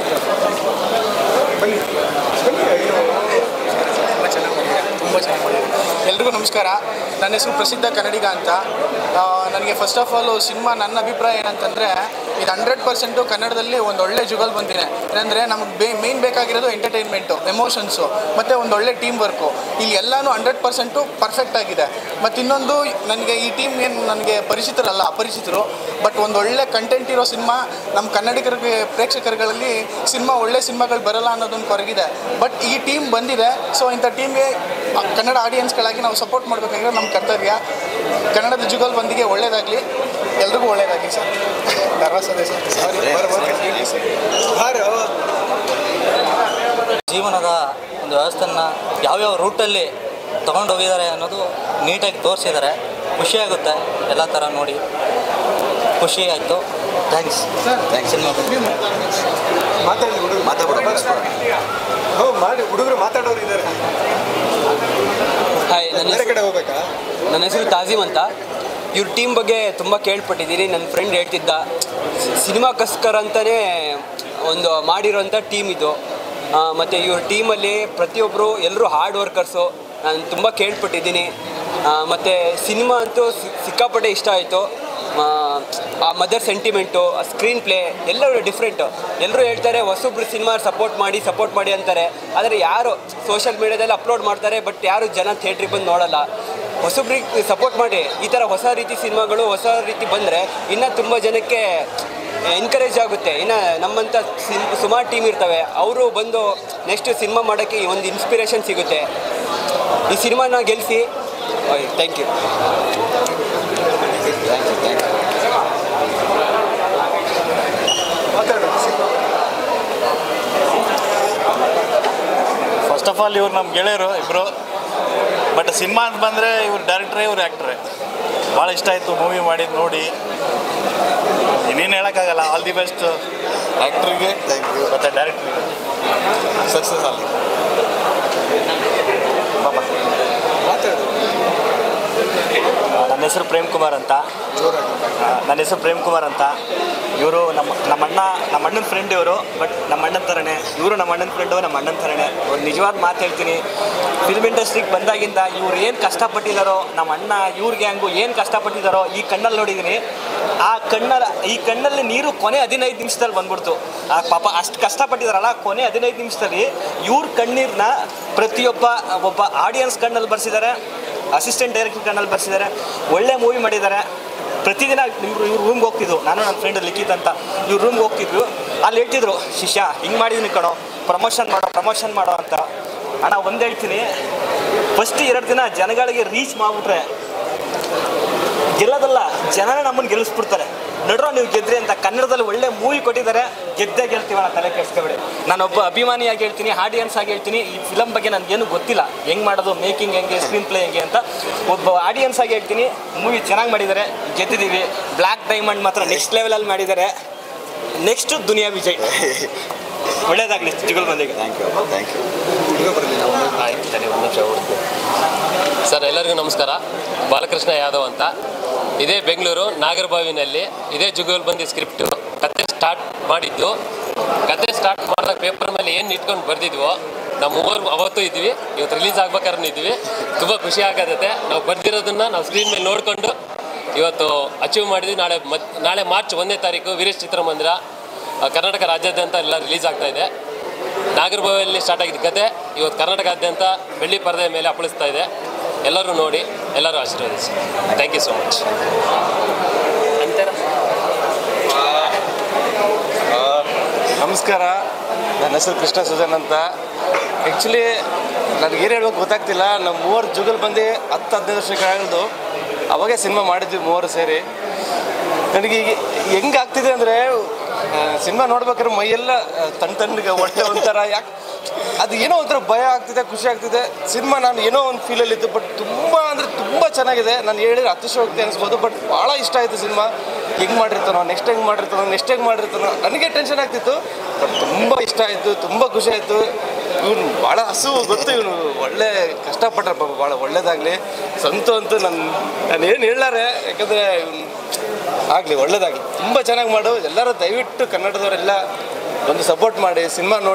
ತುಂಬ ಚೆನ್ನಾಗಿ ಮಾಡಿದ್ದಾರೆ ಎಲ್ರಿಗೂ ನಮಸ್ಕಾರ ನನ್ನ ಹೆಸರು ಪ್ರಸಿದ್ಧ ಕನ್ನಡಿಗ ಅಂತ ಆ, ನನಗೆ ಫಸ್ಟ್ ಆಫ್ ಆಲ್ ಸಿನಿಮಾ ನನ್ನ ಅಭಿಪ್ರಾಯ ಏನಂತಂದರೆ ಇದು ಹಂಡ್ರೆಡ್ ಪರ್ಸೆಂಟು ಕನ್ನಡದಲ್ಲಿ ಒಂದು ಒಳ್ಳೆ ಜುಗಲ್ ಬಂದಿದೆ ಏನಂದರೆ ನಮಗೆ ಬೇ ಮೇಯ್ನ್ ಬೇಕಾಗಿರೋದು ಎಂಟರ್ಟೈನ್ಮೆಂಟು ಎಮೋಷನ್ಸು ಮತ್ತು ಒಂದು ಒಳ್ಳೆ ಟೀಮ್ ವರ್ಕು ಇಲ್ಲಿ ಎಲ್ಲನೂ ಹಂಡ್ರೆಡ್ ಪರ್ಸೆಂಟು ಪರ್ಫೆಕ್ಟ್ ಆಗಿದೆ ಮತ್ತು ಇನ್ನೊಂದು ನನಗೆ ಈ ಟೀಮ್ ಏನು ನನಗೆ ಪರಿಚಿತರಲ್ಲ ಅಪರಿಚಿತರು ಬಟ್ ಒಂದು ಒಳ್ಳೆ ಕಂಟೆಂಟ್ ಇರೋ ಸಿನಿಮಾ ನಮ್ಮ ಕನ್ನಡಿಗರಿಗೆ ಪ್ರೇಕ್ಷಕರುಗಳಲ್ಲಿ ಸಿನಿಮಾ ಒಳ್ಳೆ ಸಿನಿಮಾಗಳು ಬರಲ್ಲ ಅನ್ನೋದೊಂದು ಕೊರಗಿದೆ ಬಟ್ ಈ ಟೀಮ್ ಬಂದಿದೆ ಸೊ ಇಂಥ ಟೀಮ್ಗೆ ಕನ್ನಡ ಆಡಿಯನ್ಸ್ಗಳಾಗಿ ನಾವು ಸಪೋರ್ಟ್ ಮಾಡಬೇಕಾಗಿರೋ ನಮ್ಮ ಕರ್ತವ್ಯ ಕನ್ನಡದ ಜುಗಲ್ ಬಂದಿಗೆ ಒಳ್ಳೇದಾಗಲಿ ಎಲ್ರಿಗೂ ಒಳ್ಳೇದಾಗಲಿ ಸರ್ ನರ್ವಸ್ ಅದೇ ಸರ್ ಸಾರಿ ಜೀವನದ ಒಂದು ವ್ಯವಸ್ಥೆನ ಯಾವ್ಯಾವ ರೂಟಲ್ಲಿ ತೊಗೊಂಡು ಹೋಗಿದ್ದಾರೆ ಅನ್ನೋದು ನೀಟಾಗಿ ತೋರಿಸಿದ್ದಾರೆ ಖುಷಿಯಾಗುತ್ತೆ ಎಲ್ಲ ಥರ ನೋಡಿ ಖುಷಿ ಆಯಿತು ಥ್ಯಾಂಕ್ಸ್ ಥ್ಯಾಂಕ್ಸ್ ಮಾತಾಡಿ ಹುಡುಗರು ಹ್ಞೂ ಮಾಡಿ ಹುಡುಗರು ಮಾತಾಡೋರು ಇದ್ದಾರೆ ಹಾಯ್ ನನ್ನ ಬೇರೆ ಕಡೆ ಹೋಗ್ಬೇಕಾ ನನ್ನ ಹೆಸರು ತಾಜೀಮ್ ಅಂತ ಇವ್ರ ಟೀಮ್ ಬಗ್ಗೆ ತುಂಬ ಕೇಳ್ಪಟ್ಟಿದ್ದೀನಿ ನನ್ನ ಫ್ರೆಂಡ್ ಹೇಳ್ತಿದ್ದ ಸಿನಿಮಾಕ್ಕೋಸ್ಕರ ಅಂತಲೇ ಒಂದು ಮಾಡಿರೋಂಥ ಟೀಮ್ ಇದು ಆ, ಮತ್ತು ಇವ್ರ ಟೀಮಲ್ಲಿ ಪ್ರತಿಯೊಬ್ಬರು ಎಲ್ಲರೂ ಹಾರ್ಡ್ ವರ್ಕರ್ಸು ನಾನು ತುಂಬ ಕೇಳ್ಪಟ್ಟಿದ್ದೀನಿ ಮತ್ತು ಸಿನಿಮಾ ಅಂತೂ ಸಿ- ಸಿಕ್ಕಾಪಟ್ಟೆ ಇಷ್ಟ ಆಯಿತು ಆ ಮದರ್ ಸೆಂಟಿಮೆಂಟು ಆ ಸ್ಕ್ರೀನ್ ಪ್ಲೇ ಎಲ್ಲರೂ ಡಿಫ್ರೆಂಟು ಎಲ್ಲರೂ ಹೇಳ್ತಾರೆ ಹೊಸೊಬ್ರು ಸಿನಿಮಾ ಸಪೋರ್ಟ್ ಮಾಡಿ ಸಪೋರ್ಟ್ ಮಾಡಿ ಅಂತಾರೆ ಆದರೆ ಯಾರು ಸೋಷಿಯಲ್ ಮೀಡ್ಯಾದಲ್ಲಿ ಅಪ್ಲೋಡ್ ಮಾಡ್ತಾರೆ ಬಟ್ ಯಾರು ಜನ ಥಿಯೇಟ್ರಿಗೆ ಬಂದು ನೋಡಲ್ಲ ಹೊಸೊಬ್ರಿಗೆ ಸಪೋರ್ಟ್ ಮಾಡಿ ಈ ಥರ ಹೊಸ ರೀತಿ ಸಿನಿಮಾಗಳು ಹೊಸ ರೀತಿ ಬಂದರೆ ಇನ್ನೂ ತುಂಬ ಜನಕ್ಕೆ ಎನ್ಕರೇಜ್ ಆಗುತ್ತೆ ಇನ್ನು ನಮ್ಮಂಥ ಸಿನ್ ಸುಮಾರು ಟೀಮ್ ಇರ್ತವೆ ಅವರು ಬಂದು ನೆಕ್ಸ್ಟ್ ಸಿನಿಮಾ ಮಾಡೋಕ್ಕೆ ಒಂದು ಇನ್ಸ್ಪಿರೇಷನ್ ಸಿಗುತ್ತೆ ಈ ಸಿನಿಮಾನ ಗೆಲ್ಲಿಸಿ thank you first of all ಇವ್ರು ನಮ್ಮ ಗೆಳೆಯರು ಇಬ್ಬರು ಬಟ್ ಸಿನಿಮಾ ಅಂತ ಬಂದರೆ ಇವ್ರು ಡೈರೆಕ್ಟ್ರೇ ಇವ್ರು ಆ್ಯಕ್ಟ್ರೇ ಭಾಳ ಇಷ್ಟ ಆಯಿತು ಮೂವಿ ಮಾಡಿದ್ದು ನೋಡಿ ಇನ್ನೇನು ಹೇಳೋಕ್ಕಾಗಲ್ಲ ಆಲ್ ದಿ ಬೆಸ್ಟ್ ಆ್ಯಕ್ಟ್ರಿಗೆ ಥ್ಯಾಂಕ್ ಯು ಮತ್ತು ಡೈರೆಕ್ಟ್ರಿಗೆ ಸಕ್ಸಸ್ ಆಗಲಿ ನನ್ನ ಹೆಸರು ಪ್ರೇಮ್ ಕುಮಾರ್ ಅಂತ ಆ, ನನ್ನ ಹೆಸರು ಪ್ರೇಮ್ ಕುಮಾರ್ ಅಂತ ಇವರು ನಮ್ಮ ನಮ್ಮ ಅಣ್ಣ ನಮ್ಮ ಅಣ್ಣನ ಫ್ರೆಂಡ್ ಇವರು ಬಟ್ ನಮ್ಮ ಅಣ್ಣನ ಥರನೇ ಇವರು ನಮ್ಮ ಅಣ್ಣನ ಫ್ರೆಂಡು ನಮ್ಮ ಅಣ್ಣನ ಥರನೇ ಅವ್ರು ನಿಜವಾದ ಮಾತು ಹೇಳ್ತೀನಿ ಫಿಲ್ಮ್ ಇಂಡಸ್ಟ್ರಿಗೆ ಬಂದಾಗಿಂದ ಇವ್ರು ಏನು ಕಷ್ಟಪಟ್ಟಿದ್ದಾರೋ ನಮ್ಮ ಅಣ್ಣ ಇವ್ರ ಗ್ಯಾಂಗು ಏನು ಕಷ್ಟಪಟ್ಟಿದ್ದಾರೋ ಈ ಕಣ್ಣಲ್ಲಿ ನೋಡಿದ್ದೀನಿ ಆ ಕಣ್ಣಲ್ಲಿ ಈ ಕಣ್ಣಲ್ಲಿ ನೀರು ಕೊನೆ ಹದಿನೈದು ನಿಮಿಷದಲ್ಲಿ ಬಂದ್ಬಿಡ್ತು ಆ ಪಾಪ ಅಷ್ಟು ಕಷ್ಟಪಟ್ಟಿದಾರಲ್ಲ ಕೊನೆ ಹದಿನೈದು ನಿಮಿಷದಲ್ಲಿ ಇವ್ರ ಕಣ್ಣೀರನ್ನ ಪ್ರತಿಯೊಬ್ಬ ಒಬ್ಬ ಆಡಿಯನ್ಸ್ ಕಣ್ಣಲ್ಲಿ ಬರ್ಸಿದ್ದಾರೆ ಅಸಿಸ್ಟೆಂಟ್ ಡೈರೆಕ್ಟರ್ ಕಣ್ಣಲ್ಲಿ ಬರ್ಸಿದ್ದಾರೆ ಒಳ್ಳೆ ಮೂವಿ ಮಾಡಿದ್ದಾರೆ ಪ್ರತಿದಿನ ಇವ್ರು ಇವ್ರು ರೂಮ್ಗೆ ಹೋಗ್ತಿದ್ರು ನಾನು ನನ್ನ ಫ್ರೆಂಡ್ ಲಿಖಿತ್ ಅಂತ ಇವ್ರು ರೂಮ್ಗೆ ಹೋಗ್ತಿದ್ರು ಅಲ್ಲಿ ಹೇಳ್ತಿದ್ರು ಶಿಷ್ಯ ಹಿಂಗೆ ಮಾಡಿದ್ದೀನಿ ಕಣೋ ಪ್ರಮೋಷನ್ ಮಾಡೋ ಪ್ರಮೋಷನ್ ಮಾಡೋ ಅಂತ ಅಣ್ಣ ಒಂದು ಹೇಳ್ತೀನಿ ಫಸ್ಟ್ ಎರಡು ದಿನ ಜನಗಳಿಗೆ ರೀಚ್ ಮಾಡಿಬಿಟ್ರೆ ಗೆಲ್ಲೋದಲ್ಲ ಜನನೇ ನಮ್ಮನ್ನು ಗೆಲ್ಲಿಸ್ಬಿಡ್ತಾರೆ ನಡ್ರೋ ನೀವು ಗೆದ್ರಿ ಅಂತ ಕನ್ನಡದಲ್ಲಿ ಒಳ್ಳೆ ಮೂವಿ ಕೊಟ್ಟಿದ್ದಾರೆ ಗೆದ್ದೇ ಗೆಲ್ತೀವಣ್ಣ ತಲೆ ಕೆಡಿಸ್ಕೊಬೇಡಿ ನಾನೊಬ್ಬ ಅಭಿಮಾನಿಯಾಗಿ ಹೇಳ್ತೀನಿ ಆಡಿಯನ್ಸ್ ಆಗಿ ಹೇಳ್ತೀನಿ ಈ ಫಿಲಮ್ ಬಗ್ಗೆ ನನಗೇನು ಗೊತ್ತಿಲ್ಲ ಹೆಂಗೆ ಮಾಡೋದು ಮೇಕಿಂಗ್ ಹೆಂಗೆ ಸ್ಕ್ರೀನ್ ಪ್ಲೇ ಹೆಂಗೆ ಅಂತ ಒಬ್ಬ ಆಡಿಯನ್ಸ್ ಆಗಿ ಹೇಳ್ತೀನಿ ಮೂವಿ ಚೆನ್ನಾಗಿ ಮಾಡಿದ್ದಾರೆ ಗೆದ್ದಿದ್ದೀವಿ ಬ್ಲ್ಯಾಕ್ ಡೈಮಂಡ್ ಮಾತ್ರ ನೆಕ್ಸ್ಟ್ ಲೆವೆಲಲ್ಲಿ ಮಾಡಿದ್ದಾರೆ ನೆಕ್ಸ್ಟ್ ದುನಿಯಾ ವಿಜಯ್ ಒಳ್ಳೇದಾಗಲಿ ಜಿಗಲ್ ಬಂದಿಗೆ thank you thank you sir ಎಲ್ಲರಿಗೂ ನಮಸ್ಕಾರ ಬಾಲಕೃಷ್ಣ ಯಾದವ್ ಅಂತ ಇದೇ ಬೆಂಗಳೂರು ನಾಗರಬಾವಿನಲ್ಲಿ ಇದೇ ಜುಗಲ್ ಬಂದಿ ಸ್ಕ್ರಿಪ್ಟು ಕತೆ ಸ್ಟಾರ್ಟ್ ಮಾಡಿದ್ದು ಕತೆ ಸ್ಟಾರ್ಟ್ ಮಾಡಿದಾಗ ಪೇಪರ್ ಮೇಲೆ ಏನು ಇಟ್ಕೊಂಡು ಬರ್ದಿದ್ವೋ ನಾವು ಮೂವರು ಅವತ್ತು ಇದ್ವಿ ಇವತ್ತು ರಿಲೀಸ್ ಆಗ್ಬೇಕಾದ್ರೆ ಇದ್ವಿ ತುಂಬ ಖುಷಿ ಆಗತ್ತೆ ನಾವು ಬರ್ದಿರೋದನ್ನ ನಾವು ಸ್ಕ್ರೀನ್ ಮೇಲೆ ನೋಡಿಕೊಂಡು ಇವತ್ತು ಅಚೀವ್ ಮಾಡಿದ್ವಿ ನಾಳೆ ಮತ್ ನಾಳೆ ಮಾರ್ಚ್ ಒಂದನೇ ತಾರೀಕು ವೀರೇಶ್ ಚಿತ್ರಮಂದಿರ ಆ, ಕರ್ನಾಟಕ ರಾಜ್ಯಾದ್ಯಂತ ಎಲ್ಲ ರಿಲೀಸ್ ಆಗ್ತಾ ಇದೆ ನಾಗರಭಾವಿಯಲ್ಲಿ ಸ್ಟಾರ್ಟ್ ಆಗಿದ್ದ ಕತೆ ಇವತ್ತು ಕರ್ನಾಟಕಾದ್ಯಂತ ಬೆಳ್ಳಿ ಪರದೆ ಮೇಲೆ ಅಪ್ಪಳಿಸ್ತಾ ಇದೆ ಎಲ್ಲರೂ ನೋಡಿ ಎಲ್ಲರೂ ಆಶೀರ್ವದಿಸಿ ಥ್ಯಾಂಕ್ ಯು ಸೊ ಮಚ್ ನಮಸ್ಕಾರ ನನ್ನ ಹೆಸರು ಕೃಷ್ಣ ಸುಜನ್ ಅಂತ ಆ್ಯಕ್ಚುಲಿ ನನಗೆ ಏನು ಹೇಳ್ಬೇಕು ಗೊತ್ತಾಗ್ತಿಲ್ಲ ನಾವು ಮೂವರು ಜುಗಲ್ ಬಂದು ಹತ್ತು ಹದಿನೈದು ವರ್ಷಕ್ಕೆ ಆಗಿದ್ದು ಅವಾಗೇ ಸಿನಿಮಾ ಮಾಡಿದ್ವಿ ಮೂವರು ಸೇರಿ ನನಗೆ ಈಗ ಹೆಂಗೆ ಆಗ್ತಿದೆ ಅಂದರೆ ಸಿನಿಮಾ ನೋಡ್ಬೇಕಾದ್ರೆ ಮೈಯೆಲ್ಲ ಆ, ತಣ್ಣ ತಣ್ಣಗೆ ಹೊಟ್ಟೆ ಒಂಥರ ಯಾಕೆ ಅದು ಏನೋ ಒಂಥರ ಭಯ ಆಗ್ತಿದೆ ಖುಷಿ ಆಗ್ತಿದೆ ಸಿನಿಮಾ ನಾನು ಏನೋ ಒಂದು ಫೀಲಲ್ಲಿತ್ತು ಬಟ್ ತುಂಬ ಅಂದರೆ ತುಂಬ ಚೆನ್ನಾಗಿದೆ ನಾನು ಹೇಳಿದ್ರೆ ಅತಿಶಯೋಕ್ತಿ ಅನಿಸ್ಬೋದು ಬಟ್ ಭಾಳ ಇಷ್ಟ ಆಯಿತು ಸಿನಿಮಾ ಹೆಂಗೆ ಮಾಡಿರ್ತಾನೋ ನೆಕ್ಸ್ಟ್ ಹೆಂಗೆ ಮಾಡಿರ್ತಾನೋ ನೆಕ್ಸ್ಟ್ ಹೆಂಗೆ ಮಾಡಿರ್ತಾನೋ ನನಗೆ ಟೆನ್ಷನ್ ಆಗ್ತಿತ್ತು ಬಟ್ ತುಂಬ ಇಷ್ಟ ಆಯಿತು ತುಂಬ ಖುಷಿ ಆಯಿತು ಇವನು ಭಾಳ ಹಸು ಗೊತ್ತು ಇವನು ಒಳ್ಳೆ ಕಷ್ಟಪಟ್ರೆ ಪಾಪ ಭಾಳ ಒಳ್ಳೇದಾಗಲಿ ಸಂತು ಅಂತೂ ನನ್ನ ನಾನು ಏನು ಹೇಳಾರೆ ಯಾಕಂದರೆ ಇವನು ಆಗಲಿ ಒಳ್ಳೇದಾಗಲಿ ತುಂಬ ಚೆನ್ನಾಗಿ ಮಾಡು ಎಲ್ಲರೂ ದಯವಿಟ್ಟು ಕನ್ನಡದವರೆಲ್ಲ ಒಂದು ಸಪೋರ್ಟ್ ಮಾಡಿ ಸಿನಿಮಾ ನೋಡಿ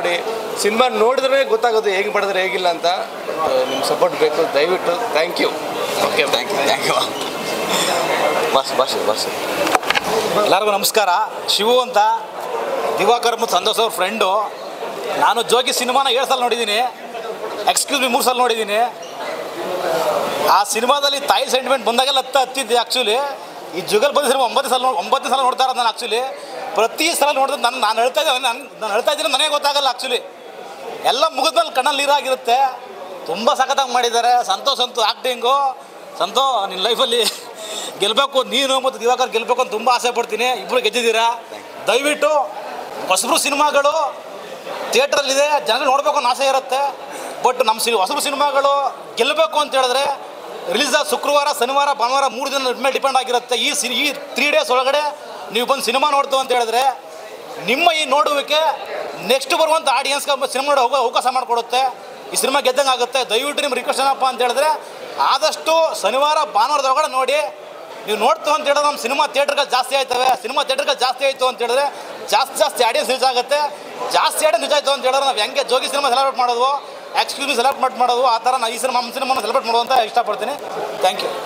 ಸಿನಿಮಾ ನೋಡಿದ್ರೆ ಗೊತ್ತಾಗೋದು ಹೇಗೆ ಮಾಡಿದ್ರೆ ಹೇಗಿಲ್ಲ ಅಂತ ನಿಮ್ಮ ಸಪೋರ್ಟ್ ಬೇಕು ದಯವಿಟ್ಟು thank you okay thank you thank you ಬಸ್ ಬಸ್ ಬಸ್ ಎಲ್ಲರಿಗೂ ನಮಸ್ಕಾರ ಶಿವು ಅಂತ ದಿವಾಕರ್ ಮತ್ತು ಸಂತೋಷ್ ಅವ್ರ ಫ್ರೆಂಡು ನಾನು ಜೋಗಿ ಸಿನಿಮಾನ ಏಳು ಸಲ ನೋಡಿದ್ದೀನಿ ಎಕ್ಸ್ಕ್ಯೂಸ್ ಮಿ ಮೂರು ಸಲ ನೋಡಿದ್ದೀನಿ ಆ ಸಿನಿಮಾದಲ್ಲಿ ತಾಯಿ ಸೆಂಟಿಮೆಂಟ್ ಬಂದಾಗೆಲ್ಲ ಹತ್ತ ಹತ್ತಿದ್ದೆ ಆ್ಯಕ್ಚುಲಿ ಈ ಜುಗಲ್ ಬಂದ ಸಿನಿಮಾ ಒಂಬತ್ತು ಸಲ ಒಂಬತ್ತು ಸಲ ನೋಡ್ತಾ ಇರೋದು ನಾನು ಆ್ಯಕ್ಚುಲಿ ಪ್ರತಿ ಸಲ ನೋಡಿದ್ರೆ ನಾನು ನಾನು ಹೇಳ್ತಾ ಇದ್ದೆ ನಾನು ನಾನು ಹೇಳ್ತಾ ಇದ್ದೀನಿ ನನಗೆ ಗೊತ್ತಾಗಲ್ಲ ಆ್ಯಕ್ಚುಲಿ ಎಲ್ಲ ಮುಗಿದ್ಮೇಲೆ ಕಣ್ಣಲ್ಲಿ ನೀರಾಗಿರುತ್ತೆ ತುಂಬ ಸಖತ್ತಾಗಿ ಮಾಡಿದ್ದಾರೆ ಸಂತೋಷ್ ಅಂತೂ ಆ್ಯಕ್ಟಿಂಗು ಸಂತೋ ನಿನ್ನ ಲೈಫಲ್ಲಿ ಗೆಲ್ಲಬೇಕು ನೀನು ಮತ್ತು ದಿವಾಕರ್ ಗೆಲ್ಲಬೇಕು ಅಂತ ತುಂಬ ಆಸೆ ಪಡ್ತೀನಿ ಇಬ್ಬರು ಗೆದ್ದಿದ್ದೀರಾ ದಯವಿಟ್ಟು ಹೊಸಬ್ರು ಸಿನಿಮಾಗಳು ಥಿಯೇಟ್ರಲ್ಲಿದೆ ಜನಗಳು ನೋಡಬೇಕು ಅನ್ನೋ ಆಸೆ ಇರುತ್ತೆ ಬಟ್ ನಮ್ಮ ಸಿ ಹೊಸಬ್ರು ಸಿನಿಮಾಗಳು ಗೆಲ್ಲಬೇಕು ಅಂತ ಹೇಳಿದ್ರೆ ರಿಲೀಸ್ ಆದ ಶುಕ್ರವಾರ ಶನಿವಾರ ಭಾನುವಾರ ಮೂರು ದಿನ ಮೇಲೆ ಡಿಪೆಂಡ್ ಆಗಿರುತ್ತೆ ಈ ಸಿ ಈ ತ್ರೀ ಡೇಸ್ ಒಳಗಡೆ ನೀವು ಬಂದು ಸಿನಿಮಾ ನೋಡ್ತು ಅಂತ ಹೇಳಿದ್ರೆ ನಿಮ್ಮ ಈ ನೋಡುವಿಕೆ ನೆಕ್ಸ್ಟ್ ಬರುವಂಥ ಆಡಿಯನ್ಸ್ಗೆ ಸಿನಿಮಾ ನೋಡೋ ಹೋಗೋ ಅವಕಾಶ ಮಾಡಿಕೊಡುತ್ತೆ ಈ ಸಿನಿಮಾ ಗೆದ್ದಂಗೆ ಆಗುತ್ತೆ ದಯವಿಟ್ಟು ನಿಮ್ಮ ರಿಕ್ವೆಸ್ಟ್ ಏನಪ್ಪ ಅಂತ ಹೇಳಿದ್ರೆ ಆದಷ್ಟು ಶನಿವಾರ ಭಾನುವಾರದ ಒಳಗಡೆ ನೋಡಿ ನೀವು ನೋಡ್ತು ಅಂತ ಹೇಳಿದ್ರೆ ನಮ್ಮ ಸಿನಿಮಾ ಥಿಯೇಟ್ರ್ಗಳು ಜಾಸ್ತಿ ಆಯ್ತವೆ ಸಿನಿಮಾ ಥಿಯೇಟ್ರ್ಗಳು ಜಾಸ್ತಿ ಆಯಿತು ಅಂತ ಹೇಳಿದ್ರೆ ಜಾಸ್ತಿ ಜಾಸ್ತಿ ಆಡಿಯನ್ಸ್ ಯೂಸ್ ಆಗುತ್ತೆ ಜಾಸ್ತಿ ಆಡಿಯನ್ಸ್ ಯೂಸ್ ಆಯಿತು ಅಂತ ಹೇಳಿದ್ರೆ ನಾವು ಹೆಂಗೆ ಜೋಗಿ ಸಿನಿಮಾ ಸೆಲೆಬ್ರೇಟ್ ಮಾಡೋದು ಎಕ್ಸ್ಕ್ಯೂಸ್ ಸೆಲೆಬ್ರೇಟ್ ಮಾಡೋದು ಆ ಥರ ನಾವು ಈ ಸಿನಿಮಾ ನಮ್ಮ ಸಿನಿಮಾನ ಸೆಲೆಬ್ರೇಟ್ ಮಾಡೋದು ಅಂತ ಇಷ್ಟಪಡ್ತೀನಿ ಥ್ಯಾಂಕ್ ಯು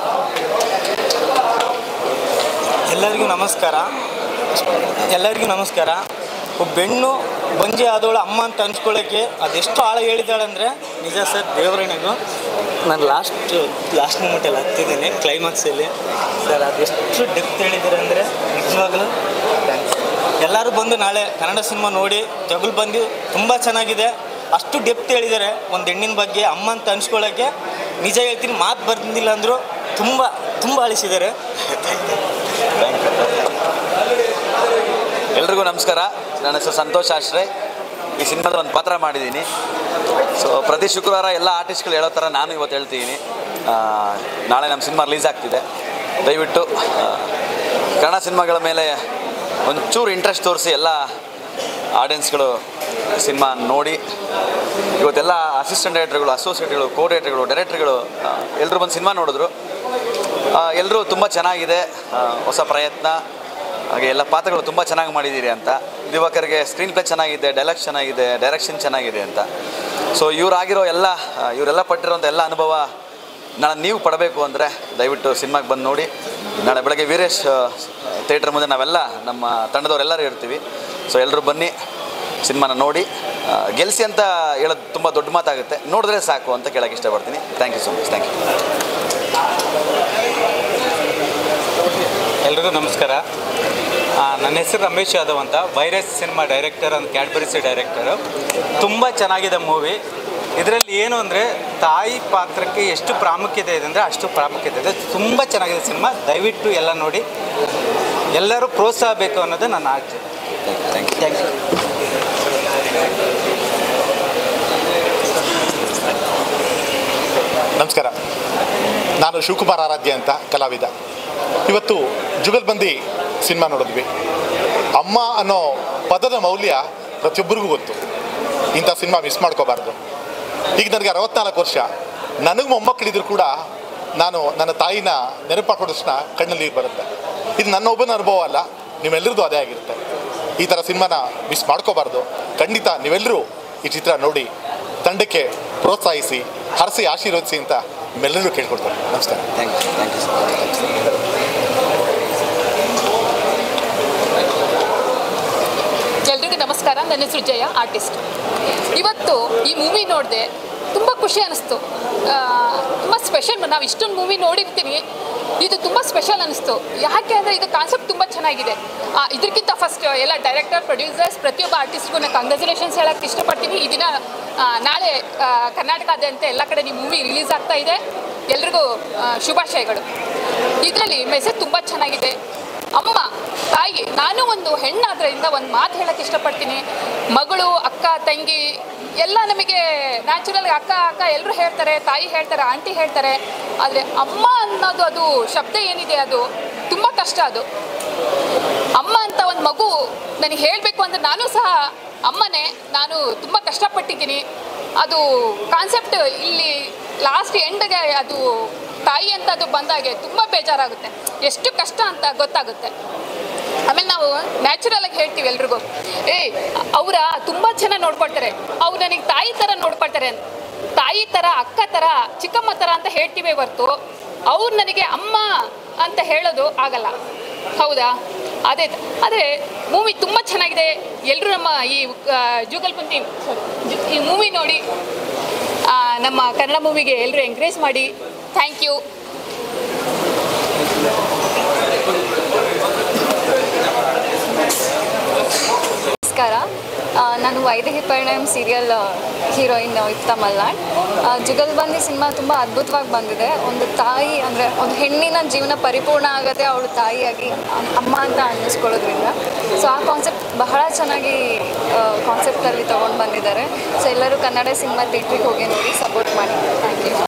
ಎಲ್ಲರಿಗೂ ನಮಸ್ಕಾರ ಎಲ್ಲರಿಗೂ ನಮಸ್ಕಾರ ಒಬ್ಬ ಬೆಣ್ಣು ಬಂಜೆ ಆದವಳು ಅಮ್ಮ ಅಂತ ಅನ್ಸ್ಕೊಳ್ಳೋಕ್ಕೆ ಅದೆಷ್ಟು ಆಳ ಹೇಳಿದಾಳೆ ಅಂದರೆ ನಿಜ ಸರ್ ದೇವರಣಿಗೂ ನಾನು ಲಾಸ್ಟ್ ಲಾಸ್ಟ್ ಮೂಮೆಂಟಲ್ಲಿ ಹತ್ತಿದ್ದೀನಿ ಕ್ಲೈಮ್ಯಾಕ್ಸಲ್ಲಿ ಸರ್ ಅದೆಷ್ಟು ಡೆಪ್ತ್ ಹೇಳಿದ್ದಾರೆ ಅಂದರೆ ನಿಜವಾಗ್ಲೂ ಥ್ಯಾಂಕ್ಸ್ ಎಲ್ಲರೂ ಬಂದು ನಾಳೆ ಕನ್ನಡ ಸಿನಿಮಾ ನೋಡಿ ಜಗುಲ್ ಬಂದು ತುಂಬ ಚೆನ್ನಾಗಿದೆ ಅಷ್ಟು ಡೆಪ್ತ್ ಹೇಳಿದ್ದಾರೆ ಒಂದು ಹೆಣ್ಣಿನ ಬಗ್ಗೆ ಅಮ್ಮ ಅಂತ ಅನ್ಸ್ಕೊಳ್ಳೋಕ್ಕೆ ನಿಜ ಹೇಳ್ತೀನಿ ಮಾತು ಬರ್ದಿಲ್ಲ ಅಂದರೂ ತುಂಬ ತುಂಬ ಅಳಿಸಿದ್ದಾರೆ ಎಲ್ರಿಗೂ ನಮಸ್ಕಾರ ನನ್ನ ಹೆಸರು ಸಂತೋಷ್ ಆಶ್ರಯ್ ಈ ಸಿನಿಮಾದ ಒಂದು ಪಾತ್ರ ಮಾಡಿದ್ದೀನಿ ಸೊ ಪ್ರತಿ ಶುಕ್ರವಾರ ಎಲ್ಲ ಆರ್ಟಿಸ್ಟ್ಗಳು ಹೇಳೋ ಥರ ನಾನು ಇವತ್ತು ಹೇಳ್ತಿದ್ದೀನಿ ಆ, ನಾಳೆ ನಮ್ಮ ಸಿನಿಮಾ ರಿಲೀಸ್ ಆಗ್ತಿದೆ ದಯವಿಟ್ಟು ಆ, ಕನ್ನಡ ಸಿನಿಮಾಗಳ ಮೇಲೆ ಒಂಚೂರು ಇಂಟ್ರೆಸ್ಟ್ ತೋರಿಸಿ ಎಲ್ಲ ಆಡಿಯನ್ಸ್ಗಳು ಸಿನಿಮಾ ನೋಡಿ ಇವತ್ತೆಲ್ಲ ಅಸಿಸ್ಟೆಂಟ್ ಡೈರೆಕ್ಟರ್ಗಳು ಅಸೋಸಿಯೇಟ್ಗಳು ಕೋ ಡೈರೆಕ್ಟರ್ಗಳು ಡೈರೆಕ್ಟರ್ಗಳು ಎಲ್ಲರೂ ಬಂದು ಸಿನಿಮಾ ನೋಡಿದ್ರು ಎಲ್ಲರೂ ತುಂಬ ಚೆನ್ನಾಗಿದೆ ಆ, ಹೊಸ ಪ್ರಯತ್ನ ಹಾಗೆ ಎಲ್ಲ ಪಾತ್ರಗಳು ತುಂಬ ಚೆನ್ನಾಗಿ ಮಾಡಿದ್ದೀರಿ ಅಂತ ದಿವಾಕರ್ಗೆ ಸ್ಕ್ರೀನ್ ಪ್ಲೇ ಚೆನ್ನಾಗಿದೆ ಡೈಲಾಗ್ ಚೆನ್ನಾಗಿದೆ ಡೈರೆಕ್ಷನ್ ಚೆನ್ನಾಗಿದೆ ಅಂತ ಸೊ ಇವರಾಗಿರೋ ಎಲ್ಲ ಆ, ಇವರೆಲ್ಲ ಪಟ್ಟಿರೋಂಥ ಎಲ್ಲ ಅನುಭವ ನಾಳೆ ನೀವು ಪಡಬೇಕು ಅಂದರೆ ದಯವಿಟ್ಟು ಸಿನಿಮಾಗೆ ಬಂದು ನೋಡಿ ನಾಳೆ ಬೆಳಗ್ಗೆ ವೀರೇಶ್ ಥಿಯೇಟ್ರ್ ಮುಂದೆ ನಾವೆಲ್ಲ ನಮ್ಮ ತಂಡದವರೆಲ್ಲರೂ ಇರ್ತೀವಿ ಸೊ ಎಲ್ಲರೂ ಬನ್ನಿ ಸಿನಿಮಾನ ನೋಡಿ ಆ, ಗೆಲ್ಸಿ ಅಂತ ಹೇಳೋದು ತುಂಬ ದೊಡ್ಡ ಮಾತಾಗುತ್ತೆ ನೋಡಿದ್ರೆ ಸಾಕು ಅಂತ ಕೇಳೋಕ್ಕೆ ಇಷ್ಟಪಡ್ತೀನಿ thank you so much thank you ಎಲ್ರಿಗೂ ನಮಸ್ಕಾರ ಆ, ನನ್ನ ಹೆಸರು ರಮೇಶ್ ಯಾದವ್ ಅಂತ ವೈರಸ್ ಸಿನಿಮಾ ಡೈರೆಕ್ಟರ್ ಅಂತ ಕ್ಯಾಡ್ಬರಿಸಿ ಡೈರೆಕ್ಟರು ತುಂಬ ಚೆನ್ನಾಗಿದೆ ಮೂವಿ ಇದರಲ್ಲಿ ಏನು ಅಂದರೆ ತಾಯಿ ಪಾತ್ರಕ್ಕೆ ಎಷ್ಟು ಪ್ರಾಮುಖ್ಯತೆ ಇದೆ ಅಂದರೆ ಅಷ್ಟು ಪ್ರಾಮುಖ್ಯತೆ ಇದೆ ತುಂಬ ಚೆನ್ನಾಗಿದೆ ಸಿನಿಮಾ ದಯವಿಟ್ಟು ಎಲ್ಲ ನೋಡಿ ಎಲ್ಲರೂ ಪ್ರೋತ್ಸಾಹ ಬೇಕು ಅನ್ನೋದು ನನ್ನ ಆಚೆ ಥ್ಯಾಂಕ್ ಯು ಥ್ಯಾಂಕ್ ಯು ನಮಸ್ಕಾರ ನಾನು ಶಿವಕುಮಾರ್ ಆರಾಧ್ಯ ಅಂತ ಕಲಾವಿದ ಇವತ್ತು ಜುಗಲ್ಬಂದಿ ಸಿನಿಮಾ ನೋಡಿದ್ವಿ ಅಮ್ಮ ಅನ್ನೋ ಪದದ ಮೌಲ್ಯ ಪ್ರತಿಯೊಬ್ಬರಿಗೂ ಗೊತ್ತು ಇಂಥ ಸಿನಿಮಾ ಮಿಸ್ ಮಾಡ್ಕೋಬಾರ್ದು ಈಗ ನನಗೆ ಅರವತ್ನಾಲ್ಕು ವರ್ಷ ನನಗೆ ಮೊಮ್ಮಕ್ಕಳಿದ್ರು ಕೂಡ ನಾನು ನನ್ನ ತಾಯಿನ ನೆನಪಾಕೋಡ ತಕ್ಷಣ ಕಣ್ಣಲ್ಲಿ ನೀರು ಬರುತ್ತೆ ಇದು ನನ್ನ ಒಬ್ಬನ ಅನುಭವ ಅಲ್ಲ ನಿಮ್ಮೆಲ್ಲರದ್ದು ಅದೇ ಆಗಿರುತ್ತೆ ಈ ಥರ ಸಿನಿಮಾನ ಮಿಸ್ ಮಾಡ್ಕೋಬಾರ್ದು ಖಂಡಿತ ನೀವೆಲ್ಲರೂ ಈ ಚಿತ್ರ ನೋಡಿ ತಂಡಕ್ಕೆ ಪ್ರೋತ್ಸಾಹಿಸಿ ಹರಸಿ ಆಶೀರ್ವದಿಸಿ ಅಂತ ನಿಮ್ಮೆಲ್ಲರೂ ಕೇಳ್ಕೊಡ್ತಾರೆ ನಮಸ್ಕಾರ ಥ್ಯಾಂಕ್ ಯು ಥ್ಯಾಂಕ್ ಯು ಎಲ್ರಿಗೂ ನಮಸ್ಕಾರ ನನ್ನ ಹೆಸರು ಜಯ ಆರ್ಟಿಸ್ಟ್ ಇವತ್ತು ಈ ಮೂವಿ ನೋಡಿದೆ ತುಂಬ ಖುಷಿ ಅನಿಸ್ತು ತುಂಬ ಸ್ಪೆಷಲ್ ನಾವು ಇಷ್ಟೊಂದು ಮೂವಿ ನೋಡಿರ್ತೀವಿ ಇದು ತುಂಬ ಸ್ಪೆಷಲ್ ಅನಿಸ್ತು ಯಾಕೆ ಅಂದರೆ ಇದು ಕಾನ್ಸೆಪ್ಟ್ ತುಂಬ ಚೆನ್ನಾಗಿದೆ ಆ, ಇದಕ್ಕಿಂತ ಫಸ್ಟ್ ಎಲ್ಲ ಡೈರೆಕ್ಟರ್ ಪ್ರೊಡ್ಯೂಸರ್ಸ್ ಪ್ರತಿಯೊಬ್ಬ ಆರ್ಟಿಸ್ಟ್ಗೂ ನಾನು ಕಂಗ್ರ್ಯಾಚುಲೇಷನ್ಸ್ ಹೇಳೋಕ್ಕೆ ಇಷ್ಟಪಡ್ತೀನಿ ಈ ದಿನ ಆ, ನಾಳೆ ಆ, ಕರ್ನಾಟಕಾದ್ಯಂತ ಎಲ್ಲ ಕಡೆ ಈ ಮೂವಿ ರಿಲೀಸ್ ಆಗ್ತಾ ಇದೆ ಎಲ್ರಿಗೂ ಆ, ಶುಭಾಶಯಗಳು ಇದರಲ್ಲಿ ಮೆಸೇಜ್ ತುಂಬ ಚೆನ್ನಾಗಿದೆ ಅಮ್ಮ ತಾಯಿ ನಾನು ಒಂದು ಹೆಣ್ಣಾದ್ರಿಂದ ಒಂದು ಮಾತು ಹೇಳಕ್ಕೆ ಇಷ್ಟಪಡ್ತೀನಿ ಮಗಳು ಅಕ್ಕ ತಂಗಿ ಎಲ್ಲ ನಮಗೆ ನ್ಯಾಚುರಲ್ ಅಕ್ಕ ಅಕ್ಕ ಎಲ್ಲರೂ ಹೇಳ್ತಾರೆ ತಾಯಿ ಹೇಳ್ತಾರೆ ಆಂಟಿ ಹೇಳ್ತಾರೆ ಆದರೆ ಅಮ್ಮ ಅನ್ನೋದು ಅದು ಶಬ್ದ ಏನಿದೆ ಅದು ತುಂಬ ಕಷ್ಟ ಅದು ಅಮ್ಮ ಅಂತ ಒಂದು ಮಗು ನನಗೆ ಹೇಳಬೇಕು ಅಂದರೆ ನಾನು ಸಹ ಅಮ್ಮನೇ ನಾನು ತುಂಬ ಕಷ್ಟಪಟ್ಟಿದ್ದೀನಿ ಅದು ಕಾನ್ಸೆಪ್ಟ್ ಇಲ್ಲಿ ಲಾಸ್ಟ್ ಎಂಡ್ಗೆ ಅದು ತಾಯಿ ಅಂತ ಅದು ಬಂದಾಗೆ ತುಂಬ ಬೇಜಾರಾಗುತ್ತೆ ಎಷ್ಟು ಕಷ್ಟ ಅಂತ ಗೊತ್ತಾಗುತ್ತೆ ಆಮೇಲೆ ನಾವು ನ್ಯಾಚುರಲ್ ಆಗಿ ಹೇಳ್ತೀವಿ ಎಲ್ರಿಗೂ ಏ ಅವರ ತುಂಬ ಚೆನ್ನಾಗಿ ನೋಡ್ಕೊಳ್ತಾರೆ ಅವ್ರು ನನಗೆ ತಾಯಿ ಥರ ನೋಡ್ಕೊಳ್ತಾರೆ ಅಂತ ತಾಯಿ ಥರ ಅಕ್ಕ ಥರ ಚಿಕ್ಕಮ್ಮ ಥರ ಅಂತ ಹೇಳ್ತೀವಿ ಹೊರ್ತು ಅವ್ರು ನನಗೆ ಅಮ್ಮ ಅಂತ ಹೇಳೋದು ಆಗಲ್ಲ ಹೌದಾ ಅದೇ ಆದರೆ ಮೂವಿ ತುಂಬ ಚೆನ್ನಾಗಿದೆ ಎಲ್ಲರೂ ನಮ್ಮ ಈ ಆ, ಜುಗಲ್ಬಂದಿ sorry, ಈ ಮೂವಿ ನೋಡಿ ಆ, ನಮ್ಮ ಕನ್ನಡ ಮೂವಿಗೆ ಎಲ್ಲರೂ ಎಂಕರೇಜ್ ಮಾಡಿ ಥ್ಯಾಂಕ್ ಯು ನಮಸ್ಕಾರ ಆ, ನಾನು ವೈದೇಹಿ ಪರಿಣಾಮ ಸೀರಿಯಲ್ ಹೀರೋಯಿನ್ ಯುಕ್ತ ಮಲ್ನಾಡ್ ಆ, ಜುಗಲ್ಬಂದಿ ಸಿನಿಮಾ ತುಂಬ ಅದ್ಭುತವಾಗಿ ಬಂದಿದೆ ಒಂದು ತಾಯಿ ಅಂದರೆ ಒಂದು ಹೆಣ್ಣಿನ ಜೀವನ ಪರಿಪೂರ್ಣ ಆಗುತ್ತೆ ಅವಳು ತಾಯಿಯಾಗಿ ಅಮ್- ಅಮ್ಮ ಅಂತ ಅನ್ನಿಸ್ಕೊಳ್ಳೋದ್ರಿಂದ ಸೊ ಆ ಕಾನ್ಸೆಪ್ಟ್ ಬಹಳ ಚೆನ್ನಾಗಿ ಕಾನ್ಸೆಪ್ಟಲ್ಲಿ ತೊಗೊಂಡು ಬಂದಿದ್ದಾರೆ ಸೊ ಎಲ್ಲರೂ ಕನ್ನಡ ಸಿನಿಮಾ ಥಿಯೇಟ್ರಿಗೆ ಹೋಗಿ ನೋಡಿ ಸಪೋರ್ಟ್ ಮಾಡಿ ಥ್ಯಾಂಕ್ ಯು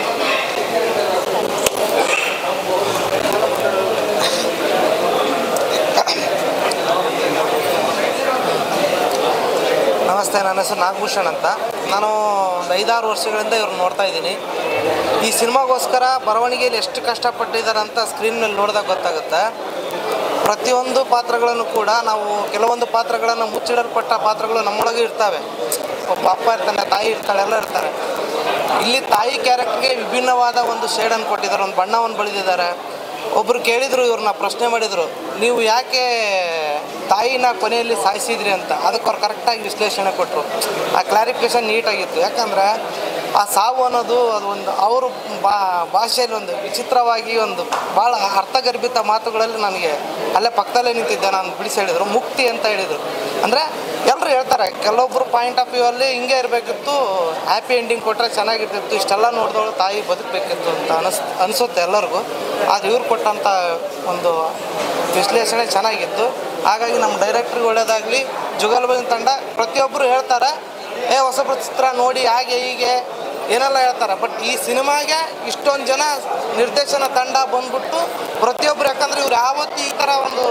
ನಮಸ್ತೆ ನನ್ನ ಹೆಸರು ನಾಗಭೂಷಣ್ ಅಂತ ನಾನು ಒಂದು ಐದಾರು ವರ್ಷಗಳಿಂದ ಇವ್ರು ನೋಡ್ತಾ ಇದ್ದೀನಿ ಈ ಸಿನಿಮಾಗೋಸ್ಕರ ಬರವಣಿಗೆಯಲ್ಲಿ ಎಷ್ಟು ಕಷ್ಟಪಟ್ಟಿದ್ದಾರೆ ಅಂತ ಸ್ಕ್ರೀನ್ ಮೇಲೆ ನೋಡಿದಾಗ ಗೊತ್ತಾಗುತ್ತೆ ಪ್ರತಿಯೊಂದು ಪಾತ್ರಗಳನ್ನು ಕೂಡ ನಾವು ಕೆಲವೊಂದು ಪಾತ್ರಗಳನ್ನು ಮುಚ್ಚಿಡಲ್ಪಟ್ಟ ಪಾತ್ರಗಳು ನಮ್ಮೊಳಗೆ ಇರ್ತವೆ ಒಬ್ಬ ಅಪ್ಪ ಇರ್ತಾನೆ ತಾಯಿ ಇರ್ತಾಳೆ ಎಲ್ಲ ಇರ್ತಾರೆ ಇಲ್ಲಿ ತಾಯಿ ಕ್ಯಾರೆಕ್ಟರ್ಗೆ ವಿಭಿನ್ನವಾದ ಒಂದು ಶೇಡನ್ನು ಕೊಟ್ಟಿದ್ದಾರೆ ಒಂದು ಬಣ್ಣವನ್ನು ಬಳಿದಿದ್ದಾರೆ ಒಬ್ಬರು ಕೇಳಿದರು ಇವ್ರನ್ನ ಪ್ರಶ್ನೆ ಮಾಡಿದರು ನೀವು ಯಾಕೆ ತಾಯಿನ ಕೊನೆಯಲ್ಲಿ ಸಾಯಿಸಿದ್ರಿ ಅಂತ ಅದಕ್ಕೆ ಅವ್ರು ಕರೆಕ್ಟಾಗಿ ವಿಶ್ಲೇಷಣೆ ಕೊಟ್ಟರು ಆ ಕ್ಲಾರಿಫಿಕೇಶನ್ ನೀಟಾಗಿತ್ತು ಯಾಕಂದರೆ ಆ ಸಾವು ಅನ್ನೋದು ಅದು ಒಂದು ಅವರು ಬಾ ಭಾಷೆಯಲ್ಲಿ ಒಂದು ವಿಚಿತ್ರವಾಗಿ ಒಂದು ಭಾಳ ಅರ್ಥಗರ್ಭಿತ ಮಾತುಗಳಲ್ಲಿ ನನಗೆ ಅಲ್ಲೇ ಪಕ್ಕದಲ್ಲೇ ನಿಂತಿದ್ದೆ ನಾನು ಬಿಡಿಸಿ ಹೇಳಿದರು ಮುಕ್ತಿ ಅಂತ ಹೇಳಿದರು ಅಂದರೆ ಎಲ್ಲರೂ ಹೇಳ್ತಾರೆ ಕೆಲವೊಬ್ಬರು ಪಾಯಿಂಟ್ ಆಫ್ ವ್ಯೂ ಅಲ್ಲಿ ಹಿಂಗೆ ಇರಬೇಕಿತ್ತು ಹ್ಯಾಪಿ ಎಂಡಿಂಗ್ ಕೊಟ್ಟರೆ ಚೆನ್ನಾಗಿರ್ತಿತ್ತು ಇಷ್ಟೆಲ್ಲ ನೋಡಿದವಳು ತಾಯಿ ಬದುಕಬೇಕಿತ್ತು ಅಂತ ಅನಿಸ್ ಅನಿಸುತ್ತೆ ಎಲ್ಲರಿಗೂ ಆದರೆ ಇವ್ರು ಕೊಟ್ಟಂಥ ಒಂದು ವಿಶ್ಲೇಷಣೆ ಚೆನ್ನಾಗಿತ್ತು ಹಾಗಾಗಿ ನಮ್ಮ ಡೈರೆಕ್ಟ್ರಿಗೆ ಒಳ್ಳೇದಾಗಲಿ ಜುಗಲ್ಬಂದಿ ತಂಡ ಪ್ರತಿಯೊಬ್ಬರು ಹೇಳ್ತಾರೆ ಏ ಹೊಸಬ್ರ ಚಿತ್ರ ನೋಡಿ ಹಾಗೆ ಹೀಗೆ ಏನೆಲ್ಲ ಹೇಳ್ತಾರೆ ಬಟ್ ಈ ಸಿನಿಮಾಗೆ ಇಷ್ಟೊಂದು ಜನ ನಿರ್ದೇಶನ ತಂಡ ಬಂದ್ಬಿಟ್ಟು ಪ್ರತಿಯೊಬ್ಬರು ಯಾಕಂದ್ರೆ ಇವ್ರು ಯಾವತ್ತೂ ಈ ಥರ ಒಂದು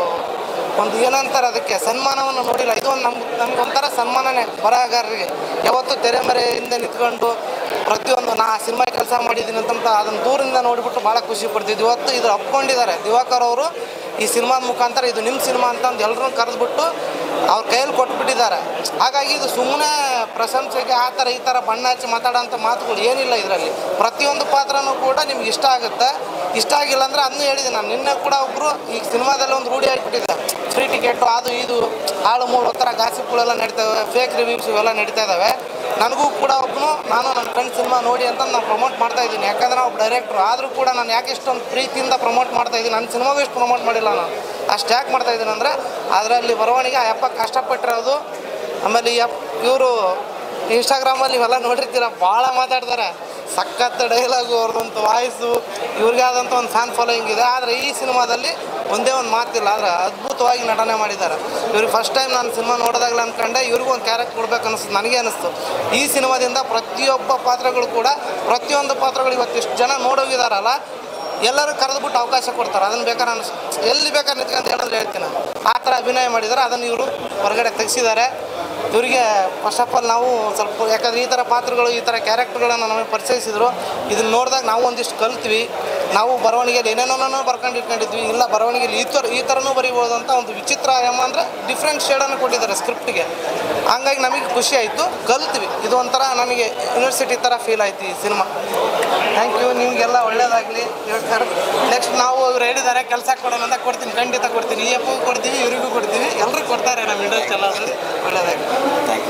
ಒಂದು ಏನಂತಾರೆ ಅದಕ್ಕೆ ಸನ್ಮಾನವನ್ನು ನೋಡಿಲ್ಲ ಇದು ಒಂದು ನಮ್ಗೆ ನಮ್ಗೆ ಒಂಥರ ಸನ್ಮಾನನೇ ಬರಹಗಾರರಿಗೆ ಯಾವತ್ತೂ ತೆರೆ ಮರೆಯಿಂದ ನಿಂತ್ಕೊಂಡು ಪ್ರತಿಯೊಂದು ನಾ ಸಿನಿಮಾ ಕೆಲಸ ಮಾಡಿದ್ದೀನಿ ಅಂತಂತ ಅದನ್ನು ದೂರಿಂದ ನೋಡಿಬಿಟ್ಟು ಭಾಳ ಖುಷಿ ಪಡ್ತಿದ್ವಿ ಇವತ್ತು ಇದು ಅಪ್ಕೊಂಡಿದ್ದಾರೆ ದಿವಾಕರ್ ಅವರು ಈ ಸಿನಿಮಾದ ಮುಖಾಂತರ ಇದು ನಿಮ್ಮ ಸಿನಿಮಾ ಅಂತಂದು ಎಲ್ಲರೂ ಕರೆದ್ಬಿಟ್ಟು ಅವ್ರ ಕೈಯಲ್ಲಿ ಕೊಟ್ಬಿಟ್ಟಿದ್ದಾರೆ ಹಾಗಾಗಿ ಇದು ಸುಮ್ಮನೆ ಪ್ರಶಂಸೆಗೆ ಆ ಥರ ಈ ಥರ ಬಣ್ಣ ಹಚ್ಚಿ ಮಾತಾಡೋಂಥ ಮಾತುಗಳು ಏನಿಲ್ಲ ಇದರಲ್ಲಿ ಪ್ರತಿಯೊಂದು ಪಾತ್ರನೂ ಕೂಡ ನಿಮ್ಗೆ ಇಷ್ಟ ಆಗುತ್ತೆ ಇಷ್ಟ ಆಗಿಲ್ಲ ಅಂದರೆ ಅದನ್ನು ಹೇಳಿದೆ ನಾನು ನಿನ್ನೆ ಕೂಡ ಒಬ್ಬರು ಈ ಸಿನಿಮಾದಲ್ಲಿ ಒಂದು ರೂಢಿ ಆಗಿಬಿಟ್ಟಿದೆ ಫ್ರೀ ಟಿಕೆಟು ಅದು ಇದು ಹಾಳು ಮೂಳು ಥರ ಗಾಸಿಪ್ಗಳೆಲ್ಲ ನಡೀತವೆ ಫೇಕ್ ರಿವ್ಯೂಸ್ ಇವೆಲ್ಲ ನಡೀತಾ ಇದ್ದಾವೆ ನನಗೂ ಕೂಡ ಒಬ್ಬನು ನಾನು ನನ್ನ ಫ್ರೆಂಡ್ ಸಿನಿಮಾ ನೋಡಿ ಅಂತ ನಾನು ಪ್ರಮೋಟ್ ಮಾಡ್ತಾ ಇದ್ದೀನಿ ಯಾಕಂದ್ರೆ ನಾವು ಡೈರೆಕ್ಟ್ರು ಆದರೂ ಕೂಡ ನಾನು ಯಾಕೆ ಇಷ್ಟೊಂದು ಪ್ರೀತಿಯಿಂದ ಪ್ರಮೋಟ್ ಮಾಡ್ತಾ ಇದ್ದೀನಿ ನನ್ನ ಸಿನಿಮಾಗೂ ಇಷ್ಟು ಪ್ರಮೋಟ್ ಮಾಡಿಲ್ಲ ನಾನು ಅಷ್ಟು ಯಾಕೆ ಮಾಡ್ತಾ ಇದ್ದೀನಿ ಅಂದರೆ ಅದರಲ್ಲಿ ಬರವಣಿಗೆ ಆ ಯಪ್ಪ ಕಷ್ಟಪಟ್ಟಿರೋದು ಆಮೇಲೆ ಈ ಅಪ್ ಇವರು ಇನ್ಸ್ಟಾಗ್ರಾಮಲ್ಲಿ ಇವೆಲ್ಲ ನೋಡಿರ್ತೀರ ಭಾಳ ಮಾತಾಡ್ತಾರೆ ಸಖತ್ ಡೈಲಾಗು ಅವ್ರದ್ದಂಥ ವಾಯ್ಸು ಇವ್ರಿಗೆ ಆದಂಥ ಒಂದು ಫ್ಯಾನ್ ಫಾಲೋಯಿಂಗ್ ಇದೆ ಆದರೆ ಈ ಸಿನಿಮಾದಲ್ಲಿ ಒಂದೇ ಒಂದು ಮಾತಿಲ್ಲ ಆದರೆ ಅದ್ಭುತವಾಗಿ ನಟನೆ ಮಾಡಿದ್ದಾರೆ ಇವ್ರಿಗೆ ಫಸ್ಟ್ ಟೈಮ್ ನಾನು ಸಿನಿಮಾ ನೋಡಿದಾಗಲೇ ಅಂದ್ಕೊಂಡೆ ಇವ್ರಿಗೂ ಒಂದು ಕ್ಯಾರೆಕ್ಟ್ ಕೊಡ್ಬೇಕು ಅನಿಸ್ತು ನನಗೆ ಅನಿಸ್ತು ಈ ಸಿನಿಮಾದಿಂದ ಪ್ರತಿಯೊಬ್ಬ ಪಾತ್ರಗಳು ಕೂಡ ಪ್ರತಿಯೊಂದು ಪಾತ್ರಗಳು ಇವತ್ತು ಇಷ್ಟು ಜನ ನೋಡೋಗಿದಾರಲ್ಲ ಎಲ್ಲರೂ ಕರೆದ್ಬಿಟ್ಟು ಅವಕಾಶ ಕೊಡ್ತಾರೆ ಅದನ್ನು ಬೇಕಾದ್ರೆ ನಾನು ಎಲ್ಲಿ ಬೇಕಾದ್ರೆ ನಿಂತ್ಕೊಂಡು ಹೇಳಿದ್ರೆ ಹೇಳ್ತೀನಿ ಆ ಥರ ಅಭಿನಯ ಮಾಡಿದ್ದಾರೆ ಅದನ್ನು ಇವರು ಹೊರಗಡೆ ತೆಗೆಸಿದ್ದಾರೆ ಇವರಿಗೆ ಫಸ್ಟ್ ಆಫ್ ಆಲ್ ನಾವು ಸ್ವಲ್ಪ ಯಾಕಂದರೆ ಈ ಥರ ಪಾತ್ರಗಳು ಈ ಥರ ಕ್ಯಾರೆಕ್ಟರ್ಗಳನ್ನು ನಮಗೆ ಪರಿಚಯಿಸಿದ್ರು ಇದನ್ನು ನೋಡಿದಾಗ ನಾವು ಒಂದಿಷ್ಟು ಕಲ್ತ್ವಿ ನಾವು ಬರವಣಿಗೆಯಲ್ಲಿ ಏನೇನೋ ಬರ್ಕೊಂಡು ಇಟ್ಕೊಂಡಿದ್ವಿ ಇಲ್ಲ ಬರವಣಿಗೆಯಲ್ಲಿ ಈ ಥರ ಈ ಥರನೂ ಬರಿಬೋದು ಅಂತ ಒಂದು ವಿಚಿತ್ರ ಏಮ ಅಂದರೆ ಡಿಫ್ರೆಂಟ್ ಶೇಡನ್ನು ಕೊಟ್ಟಿದ್ದಾರೆ ಸ್ಕ್ರಿಪ್ಟಿಗೆ ಹಂಗಾಗಿ ನಮಗೆ ಖುಷಿ ಆಯಿತು ಕಲ್ತ್ವಿ ಇದು ಒಂಥರ ನಮಗೆ ಯೂನಿವರ್ಸಿಟಿ ಥರ ಫೀಲ್ ಆಯ್ತು ಈ ಸಿನಿಮಾ ಥ್ಯಾಂಕ್ ಯು ನಿಮಗೆಲ್ಲ ಒಳ್ಳೇದಾಗಲಿ ಹೇಳ್ತಾರೆ ನೆಕ್ಸ್ಟ್ ನಾವು ಇವ್ರು ಹೇಳಿದ್ದಾರೆ ಕೆಲಸ ಕೊಡೋಣ ಅಂತ ಕೊಡ್ತೀನಿ ಖಂಡಿತ ಕೊಡ್ತೀನಿ ಈ ಅಪ್ಪಗೂ ಕೊಡ್ತೀವಿ ಇವರಿಗೂ ಕೊಡ್ತೀವಿ ಎಲ್ಲರೂ ಕೊಡ್ತಾರೆ ನಮ್ಮ ಇಂಡಸ್ಟ್ರಿ ಎಲ್ಲ ಒಳ್ಳೇದಾಗಲಿ ಥ್ಯಾಂಕ್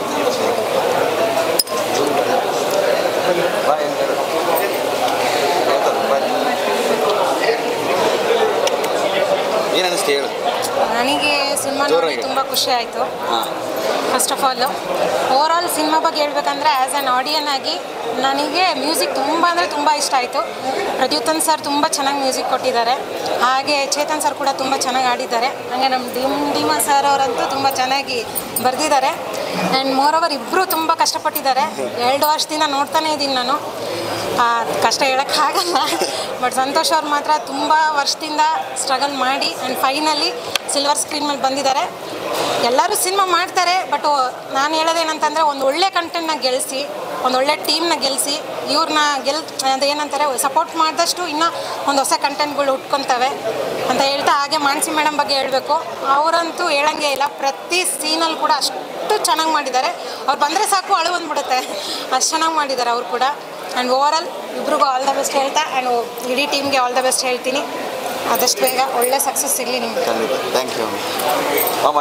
ಯು ಏನು ಅನಿಸ್ತು ಹೇಳು ನನಗೆ ಸಿನಿಮಾ ನೋಡಿ ಜೋರಾಗಿ. ತುಂಬ ಖುಷಿ ಆಯಿತು ಹಾಂ first of all overall cinema ಬಗ್ಗೆ ಹೇಳ್ಬೇಕಂದ್ರೆ ಆ್ಯಸ್ ಆ್ಯನ್ ಆಡಿಯನ್ ಆಗಿ ನನಗೆ ಮ್ಯೂಸಿಕ್ ತುಂಬ ಅಂದರೆ ತುಂಬ ಇಷ್ಟ ಆಯಿತು ಪ್ರದ್ಯುತ್ತನ್ ಸರ್ ತುಂಬ ಚೆನ್ನಾಗಿ ಮ್ಯೂಸಿಕ್ ಕೊಟ್ಟಿದ್ದಾರೆ ಹಾಗೆ ಚೇತನ್ ಸರ್ ಕೂಡ ತುಂಬ ಚೆನ್ನಾಗಿ ಆಡಿದ್ದಾರೆ ಹಾಗೆ ನಮ್ಮ ಡಿಮ್ ಡಿಮ ಸರ್ ಅವರಂತೂ ತುಂಬ ಚೆನ್ನಾಗಿ ಬರೆದಿದ್ದಾರೆ ಆ್ಯಂಡ್ ಮೋರ್ ಓವರ್ ಇಬ್ಬರು ತುಂಬ ಕಷ್ಟಪಟ್ಟಿದ್ದಾರೆ ಎರಡು ವರ್ಷದಿಂದ ನೋಡ್ತಾನೇ ಇದ್ದೀನಿ ನಾನು ಆ, ಕಷ್ಟ ಹೇಳೋಕ್ಕಾಗಲ್ಲ ಬಟ್ ಸಂತೋಷ್ ಅವ್ರು ಮಾತ್ರ ತುಂಬ ವರ್ಷದಿಂದ ಸ್ಟ್ರಗಲ್ ಮಾಡಿ ಆ್ಯಂಡ್ ಫೈನಲಿ ಸಿಲ್ವರ್ ಸ್ಕ್ರೀನ್ ಮೇಲೆ ಬಂದಿದ್ದಾರೆ ಎಲ್ಲರೂ ಸಿನಿಮಾ ಮಾಡ್ತಾರೆ ಬಟ್ ನಾನು ಹೇಳೋದೇನಂತಂದರೆ ಒಂದು ಒಳ್ಳೆ ಕಂಟೆಂಟ್ನ ಗೆಲ್ಲಿಸಿ ಒಂದು ಒಳ್ಳೆ ಟೀಮ್ನ ಗೆಲ್ಲಿಸಿ ಇವ್ರನ್ನ ಗೆಲ್ ಅದೇನಂತಾರೆ ಸಪೋರ್ಟ್ ಮಾಡಿದಷ್ಟು ಇನ್ನೂ ಒಂದು ಹೊಸ ಕಂಟೆಂಟ್ಗಳು ಹುಟ್ಕೊತವೆ ಅಂತ ಹೇಳ್ತಾ ಹಾಗೆ ಮಾನಸಿ ಮೇಡಮ್ ಬಗ್ಗೆ ಹೇಳಬೇಕು ಅವರಂತೂ ಹೇಳಂಗೆ ಇಲ್ಲ ಪ್ರತಿ ಸೀನಲ್ಲಿ ಕೂಡ ಅಷ್ಟು ಚೆನ್ನಾಗಿ ಮಾಡಿದ್ದಾರೆ ಅವ್ರು ಬಂದರೆ ಸಾಕು ಅಳು ಬಂದ್ಬಿಡುತ್ತೆ ಅಷ್ಟು ಚೆನ್ನಾಗಿ ಮಾಡಿದ್ದಾರೆ ಅವ್ರು ಕೂಡ ಆ್ಯಂಡ್ ಓವರ್ ಆಲ್ ಇಬ್ರಿಗೂ ಆಲ್ ದ ಬೆಸ್ಟ್ ಹೇಳ್ತಾ ಆ್ಯಂಡ್ ಇಡೀ ಟೀಮ್ಗೆ ಆಲ್ ದ ಬೆಸ್ಟ್ ಹೇಳ್ತೀನಿ ಆದಷ್ಟು ಬೇಗ ಒಳ್ಳೆ ಸಕ್ಸಸ್ ಸಿಗಲಿ ನಿಮಗೆ ಖಂಡಿತ ಥ್ಯಾಂಕ್ ಯು ಮಾಮ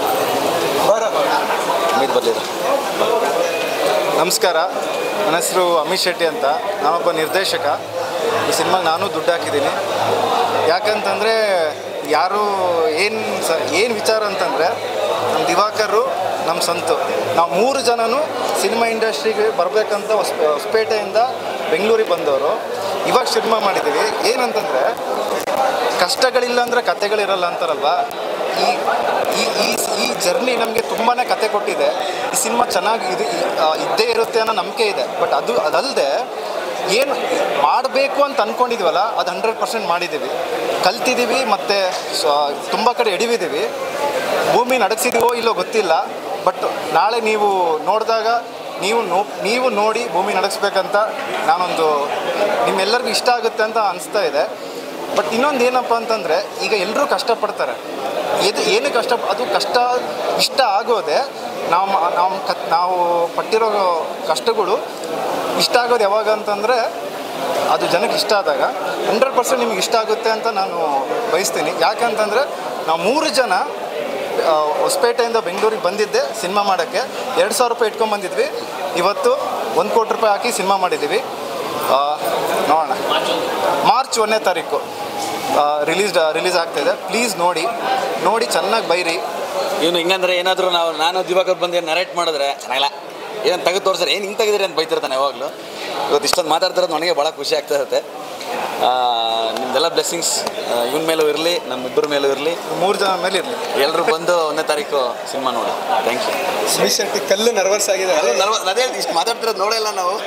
ಅಮಿತ್ ಬರ್ಲಿಲ್ಲ ನಮಸ್ಕಾರ ನನ್ನ ಹೆಸರು ಅಮಿತ್ ಶೆಟ್ಟಿ ಅಂತ ನಾನೊಬ್ಬ ನಿರ್ದೇಶಕ ಈ ಸಿನಿಮಾಗೆ ನಾನು ದುಡ್ಡು ಹಾಕಿದ್ದೀನಿ ಯಾಕಂತಂದರೆ ಯಾರು ಏನು ಸ ಏನು ವಿಚಾರ ಅಂತಂದರೆ ನಮ್ಮ ದಿವಾಕರು ನಮ್ಮ ಸಂತು ನಾವು ಮೂರು ಜನನು ಸಿನಿಮಾ ಇಂಡಸ್ಟ್ರಿಗೆ ಬರಬೇಕಂತ ಹೊಸ ಹೊಸಪೇಟೆಯಿಂದ ಬೆಂಗಳೂರಿಗೆ ಬಂದವರು ಇವಾಗ ಸಿನಿಮಾ ಮಾಡಿದ್ದೀವಿ ಏನಂತಂದರೆ ಕಷ್ಟಗಳಿಲ್ಲ ಅಂದರೆ ಕತೆಗಳಿರಲ್ಲ ಅಂತಾರಲ್ವಾ ಈ ಈ ಈ ಈ ಜರ್ನಿ ನಮಗೆ ತುಂಬಾ ಕತೆ ಕೊಟ್ಟಿದೆ ಈ ಸಿನಿಮಾ ಚೆನ್ನಾಗಿ ಇದು ಆ, ಇದ್ದೇ ಇರುತ್ತೆ ಅನ್ನೋ ನಂಬಿಕೆ ಇದೆ ಬಟ್ ಅದು ಅದಲ್ಲದೆ ಏನು ಮಾಡಬೇಕು ಅಂತ ಅಂದ್ಕೊಂಡಿದ್ದೀವಲ್ಲ ಅದು ಹಂಡ್ರೆಡ್ ಪರ್ಸೆಂಟ್ ಮಾಡಿದ್ದೀವಿ ಕಲ್ತಿದ್ದೀವಿ ಮತ್ತು ತುಂಬ ಕಡೆ ಎಡಿವಿದ್ದೀವಿ ಭೂಮಿ ನಡಗಿಸಿದೀವೋ ಇಲ್ಲೋ ಗೊತ್ತಿಲ್ಲ ಬಟ್ ನಾಳೆ ನೀವು ನೋಡಿದಾಗ ನೀವು ನೋ ನೀವು ನೋಡಿ ಭೂಮಿ ನಡೆಸ್ಬೇಕಂತ ನಾನೊಂದು ನಿಮ್ಮೆಲ್ಲರಿಗೂ ಇಷ್ಟ ಆಗುತ್ತೆ ಅಂತ ಅನಿಸ್ತಾ ಇದೆ ಬಟ್ ಇನ್ನೊಂದು ಏನಪ್ಪ ಅಂತಂದರೆ ಈಗ ಎಲ್ಲರೂ ಕಷ್ಟಪಡ್ತಾರೆ ಇದು ಏನು ಕಷ್ಟ ಅದು ಕಷ್ಟ ಇಷ್ಟ ಆಗೋದೆ ನಾವು ಮ- ನಾವು ಕ ನಾವು ಪಟ್ಟಿರೋ ಕಷ್ಟಗಳು ಇಷ್ಟ ಆಗೋದು ಯಾವಾಗ ಅಂತಂದರೆ ಅದು ಜನಕ್ಕೆ ಇಷ್ಟ ಆದಾಗ ಹಂಡ್ರೆಡ್ ಪರ್ಸೆಂಟ್ ನಿಮ್ಗೆ ಇಷ್ಟ ಆಗುತ್ತೆ ಅಂತ ನಾನು ಬಯಸ್ತೀನಿ ಯಾಕಂತಂದರೆ ನಾವು ಮೂರು ಜನ ಆ, ಹೊಸಪೇಟೆಯಿಂದ ಬೆಂಗಳೂರಿಗೆ ಬಂದಿದ್ದೆ ಸಿನಿಮಾ ಮಾಡೋಕ್ಕೆ ಎರಡು ಸಾವಿರ ರೂಪಾಯಿ ಇಟ್ಕೊಂಡು ಬಂದಿದ್ವಿ ಇವತ್ತು ಒಂದು ಕೋಟಿ ರೂಪಾಯಿ ಹಾಕಿ ಸಿನಿಮಾ ಮಾಡಿದ್ದೀವಿ ಆ, ನೋಡೋಣ ಮಾರ್ಚ್ ಒಂದನೇ ತಾರೀಕು ರಿಲೀಸ್ ರಿಲೀಸ್ ಆಗ್ತಾಯಿದೆ ಪ್ಲೀಸ್ ನೋಡಿ ನೋಡಿ ಚೆನ್ನಾಗಿ ಬೈರಿ ಇವನು ಹಿಂಗಂದ್ರೆ ಏನಾದರೂ ನಾವು ನಾನು ದಿವಾಕರ್ ಬಂದು ನರೇಟ್ ಮಾಡಿದ್ರೆ ಚೆನ್ನಾಗಿಲ್ಲ ಏನಂತ ತೆಗೆದು ತೋರಿಸ್ತಾರೆ ಏನು ಹಿಂಗೆ ತೆಗೆದಿರಿ ಅಂತ ಬೈತಿರ್ತಾನೆ ಯಾವಾಗಲೂ ಇವತ್ತು ಇಷ್ಟೊಂದು ಮಾತಾಡ್ತಿರೋದು ನನಗೆ ಭಾಳ ಖುಷಿ ಆಗ್ತಾ ಇರುತ್ತೆ ಆ, ನಿಮ್ದೆಲ್ಲ ಬ್ಲೆಸ್ಸಿಂಗ್ಸ್ ಇವನ ಮೇಲೂ ಇರಲಿ ನಮ್ಮಿಬ್ಬರ ಮೇಲೂ ಇರಲಿ ಮೂರು ಜನ ಮೇಲೆ ಇರಲಿ ಎಲ್ಲರೂ ಬಂದು ಒಂದನೇ ತಾರೀಕು ಸಿನಿಮಾ ನೋಡಿ ಥ್ಯಾಂಕ್ ಯು ಸುಮಿತ್ ಶೆಟ್ಟಿ ಕಲ್ಲು ನರ್ವಸ್ ಆಗಿದೆ ಅಲ್ಲ ನರ್ವ- ಅದೇ ಹೇಳ್ತೀನಿ, ಇಷ್ಟು ಮಾತಾಡ್ತಿರೋದು ನೋಡೇ ಇಲ್ಲ ನಾವು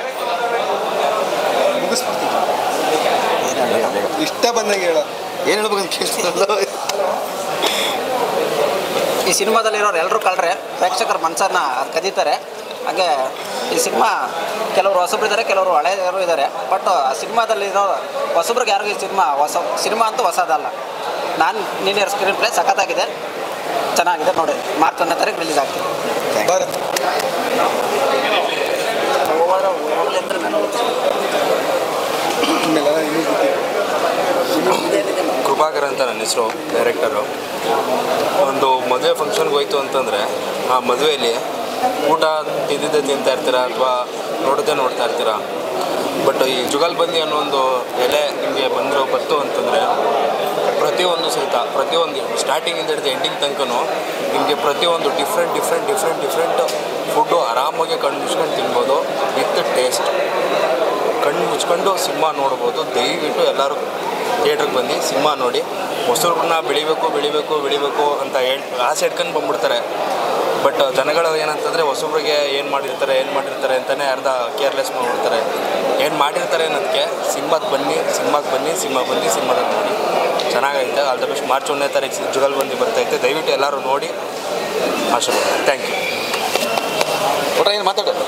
ಇಷ್ಟ ಬಂದಂಗೆ ಹೇಳೋ ಏನು ಹೇಳ್ಬೇಕಂತ ಕೇಳ್ತಿರೋದು ಈ ಸಿನಿಮಾದಲ್ಲಿರೋರು ಎಲ್ಲರೂ ಕಳ್ರೆ ಪ್ರೇಕ್ಷಕರ ಮನಸ್ಸನ್ನ ಕದೀತಾರೆ ಹಾಗೆ ಈ ಸಿನಿಮಾ ಕೆಲವರು ಹೊಸಬ್ರು ಇದ್ದಾರೆ ಕೆಲವರು ಹಳೆಯವರು ಇದ್ದಾರೆ ಬಟ್ ಆ ಸಿನಿಮಾದಲ್ಲಿರೋ ಹೊಸಬ್ರಿಗೆ ಯಾರಿಗೂ ಈ ಸಿನಿಮಾ ಹೊಸ ಸಿನಿಮಾ ಅಂತೂ ಹೊಸದಲ್ಲ ನಾನು ನಿನ್ನೆ ಸ್ಕ್ರೀನ್ ಪ್ಲೇ ಸಖತ್ತಾಗಿದೆ ಚೆನ್ನಾಗಿದೆ ನೋಡಿ ಮಾರ್ಚ್ ಒಂದನೇ ತಾರೀಕು ರಿಲೀಸ್ ಆಗ್ತಿದೆ ಕೃಪಾಕರ್ ಅಂತ ನನ್ನ ಹೆಸರು ಡೈರೆಕ್ಟರು ಒಂದು ಮದುವೆ ಫಂಕ್ಷನ್ಗೆ ಹೋಯ್ತು ಅಂತಂದರೆ ಆ ಮದುವೆಯಲ್ಲಿ ಊಟ ತಿಂದಿದ್ದೆ ತಿಂತಾ ಇರ್ತೀರ ಅಥವಾ ನೋಡೋದೇ ನೋಡ್ತಾ ಇರ್ತೀರ ಬಟ್ ಈ ಜುಗಲ್ಬಂದಿ ಅನ್ನೋ ಒಂದು ಎಲೆ ನಿಮಗೆ ಬಂದಿರೋ ಬತ್ತು ಅಂತಂದರೆ ಪ್ರತಿಯೊಂದು ಸಹಿತ ಪ್ರತಿಯೊಂದು ಸ್ಟಾರ್ಟಿಂಗಿಂದ ಹಿಡಿದು ಎಂಡಿಂಗ್ ತನಕನೂ ನಿಮಗೆ ಪ್ರತಿಯೊಂದು different different different different food ಆರಾಮಾಗಿ ಕಣ್ಣು ಮುಚ್ಕೊಂಡು ತಿನ್ಬೋದು ವಿತ್ ಟೇಸ್ಟ್ ಕಣ್ಣು ಮುಚ್ಕೊಂಡು ಸಿನಿಮಾ ನೋಡ್ಬೋದು ದಯವಿಟ್ಟು ಎಲ್ಲರೂ ಥಿಯೇಟ್ರಿಗೆ ಬಂದು ಸಿನಿಮಾ ನೋಡಿ ಮೊಸರನ್ನ ಬೆಳಿಬೇಕು ಬೆಳಿಬೇಕು ಬೆಳಿಬೇಕು ಅಂತ ಹೇಳಿ ಆಸೆ ಇಟ್ಕೊಂಡು ಬಂದ್ಬಿಡ್ತಾರೆ ಬಟ್ ಜನಗಳು ಏನಂತಂದರೆ ಹೊಸಬ್ರಿಗೆ ಏನು ಮಾಡಿರ್ತಾರೆ ಏನು ಮಾಡಿರ್ತಾರೆ ಅಂತಲೇ ಅರ್ಧ ಕೇರ್ಲೆಸ್ ಮಾಡಿಬಿಡ್ತಾರೆ ಏನು ಮಾಡಿರ್ತಾರೆ ಅನ್ನೋದಕ್ಕೆ ಸಿನಿಮಾಗೆ ಬನ್ನಿ ಸಿನಿಮಾಗೆ ಬನ್ನಿ ಸಿನಿಮಾ ಬಂದು ಸಿನಿಮಾದಲ್ಲಿ ನೋಡಿ ಚೆನ್ನಾಗೈತೆ ಆಲ್ ದ ಬೆಸ್ಟ್ ಮಾರ್ಚ್ ಒಂದನೇ ತಾರೀಕು ಜುಗಲ್ ಬಂದು ಬರ್ತೈತೆ ದಯವಿಟ್ಟು ಎಲ್ಲರೂ ನೋಡಿ ಆಶೀರ್ವಾದ ಥ್ಯಾಂಕ್ ಯು ಒಟ್ಟ ಏನು ಮಾತಾಡೋದು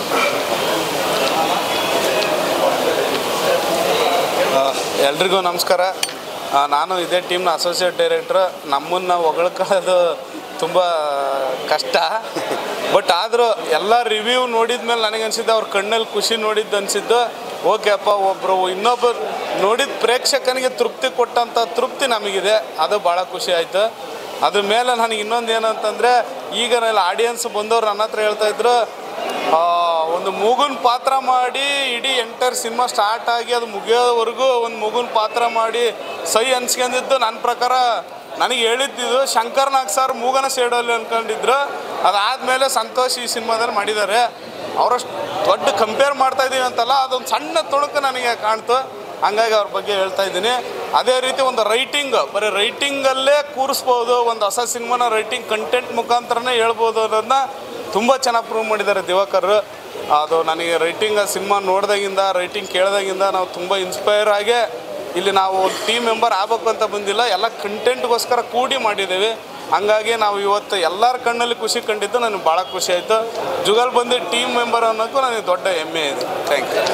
ಎಲ್ರಿಗೂ ನಮಸ್ಕಾರ ಆ, ನಾನು ಇದೇ ಟೀಮ್ನ ಅಸೋಸಿಯೇಟ್ ಡೈರೆಕ್ಟ್ರ್ ನಮ್ಮನ್ನು ಹೊಗಳ್ಕೊಳ್ಳೋದು ತುಂಬ ಕಷ್ಟ ಬಟ್ ಆದರೂ ಎಲ್ಲ ರಿವ್ಯೂ ನೋಡಿದ ಮೇಲೆ ನನಗನ್ಸಿದ್ದು ಅವ್ರ ಕಣ್ಣಲ್ಲಿ ಖುಷಿ ನೋಡಿದ್ದು ಅನಿಸಿದ್ದು ಓಕೆ ಅಪ್ಪ ಒಬ್ಬರು ಇನ್ನೊಬ್ಬರು ನೋಡಿದ ಪ್ರೇಕ್ಷಕನಿಗೆ ತೃಪ್ತಿ ಕೊಟ್ಟಂಥ ತೃಪ್ತಿ ನಮಗಿದೆ ಅದು ಭಾಳ ಖುಷಿ ಆಯಿತು ಅದ್ರ ಮೇಲೆ ನನಗೆ ಇನ್ನೊಂದು ಏನಂತಂದರೆ ಈಗ ಆಡಿಯನ್ಸ್ ಬಂದವ್ರು ನನ್ನ ಹತ್ರ ಹೇಳ್ತಾ ಇದ್ರು ಆ, ಒಂದು ಮೂಗುನ್ ಪಾತ್ರ ಮಾಡಿ ಇಡೀ ಎಂಟರ್ ಸಿನಿಮಾ ಸ್ಟಾರ್ಟ್ ಆಗಿ ಅದು ಮುಗಿಯೋವರೆಗೂ ಒಂದು ಮೂಗುನ್ ಪಾತ್ರ ಮಾಡಿ ಸೈ ಅನ್ಸ್ಕೊಂಡಿದ್ದು ನನ್ನ ಪ್ರಕಾರ ನನಗೆ ಹೇಳಿದ್ದಿದ್ದು ಶಂಕರ್ ನಾಗ್ ಸರ್ ಮೂಗನ ಸೇಡಲ್ಲಿ ಅನ್ಕೊಂಡಿದ್ರು ಅದಾದಮೇಲೆ ಸಂತೋಷ್ ಈ ಸಿನಿಮಾದಲ್ಲಿ ಮಾಡಿದ್ದಾರೆ ಅವರಷ್ಟು ದೊಡ್ಡ ಕಂಪೇರ್ ಮಾಡ್ತಾ ಇದ್ದೀವಿ ಅಂತಲ್ಲ ಅದೊಂದು ಸಣ್ಣ ತುಣುಕು ನನಗೆ ಕಾಣ್ತು ಹಂಗಾಗಿ ಅವ್ರ ಬಗ್ಗೆ ಹೇಳ್ತಾ ಇದ್ದೀನಿ ಅದೇ ರೀತಿ ಒಂದು ರೈಟಿಂಗ್ ಬರೀ ರೈಟಿಂಗಲ್ಲೇ ಕೂರಿಸ್ಬೋದು ಒಂದು ಹೊಸ ಸಿನಿಮಾನ ರೈಟಿಂಗ್ ಕಂಟೆಂಟ್ ಮುಖಾಂತರನೇ ಹೇಳ್ಬೋದು ಅನ್ನೋದನ್ನ ತುಂಬ ಚೆನ್ನಾಗಿ ಪ್ರೂವ್ ಮಾಡಿದ್ದಾರೆ ದಿವಾಕರ್ ಅದು ನನಗೆ ರೈಟಿಂಗ್ ಸಿನಿಮಾ ನೋಡಿದಾಗಿಂದ ರೈಟಿಂಗ್ ಕೇಳಿದಾಗಿಂದ ನಾವು ತುಂಬ ಇನ್ಸ್ಪೈರ್ ಆಗೇ ಇಲ್ಲಿ ನಾವು ಒಂದು ಟೀಮ್ ಮೆಂಬರ್ ಆಗ್ಬೇಕು ಅಂತ ಬಂದಿಲ್ಲ ಎಲ್ಲ ಕಂಟೆಂಟ್ಗೋಸ್ಕರ ಕೂಡಿ ಮಾಡಿದ್ದೀವಿ ಹಂಗಾಗಿ ನಾವು ಇವತ್ತು ಎಲ್ಲರ ಕಣ್ಣಲ್ಲಿ ಖುಷಿ ಕಂಡಿದ್ದು ನನಗೆ ಭಾಳ ಖುಷಿ ಆಯಿತು ಜುಗಲ್ ಬಂದು ಟೀಮ್ ಮೆಂಬರ್ ಅನ್ನೋಕ್ಕೂ ನನಗೆ ದೊಡ್ಡ ಹೆಮ್ಮೆ ಇದೆ ಥ್ಯಾಂಕ್ ಯು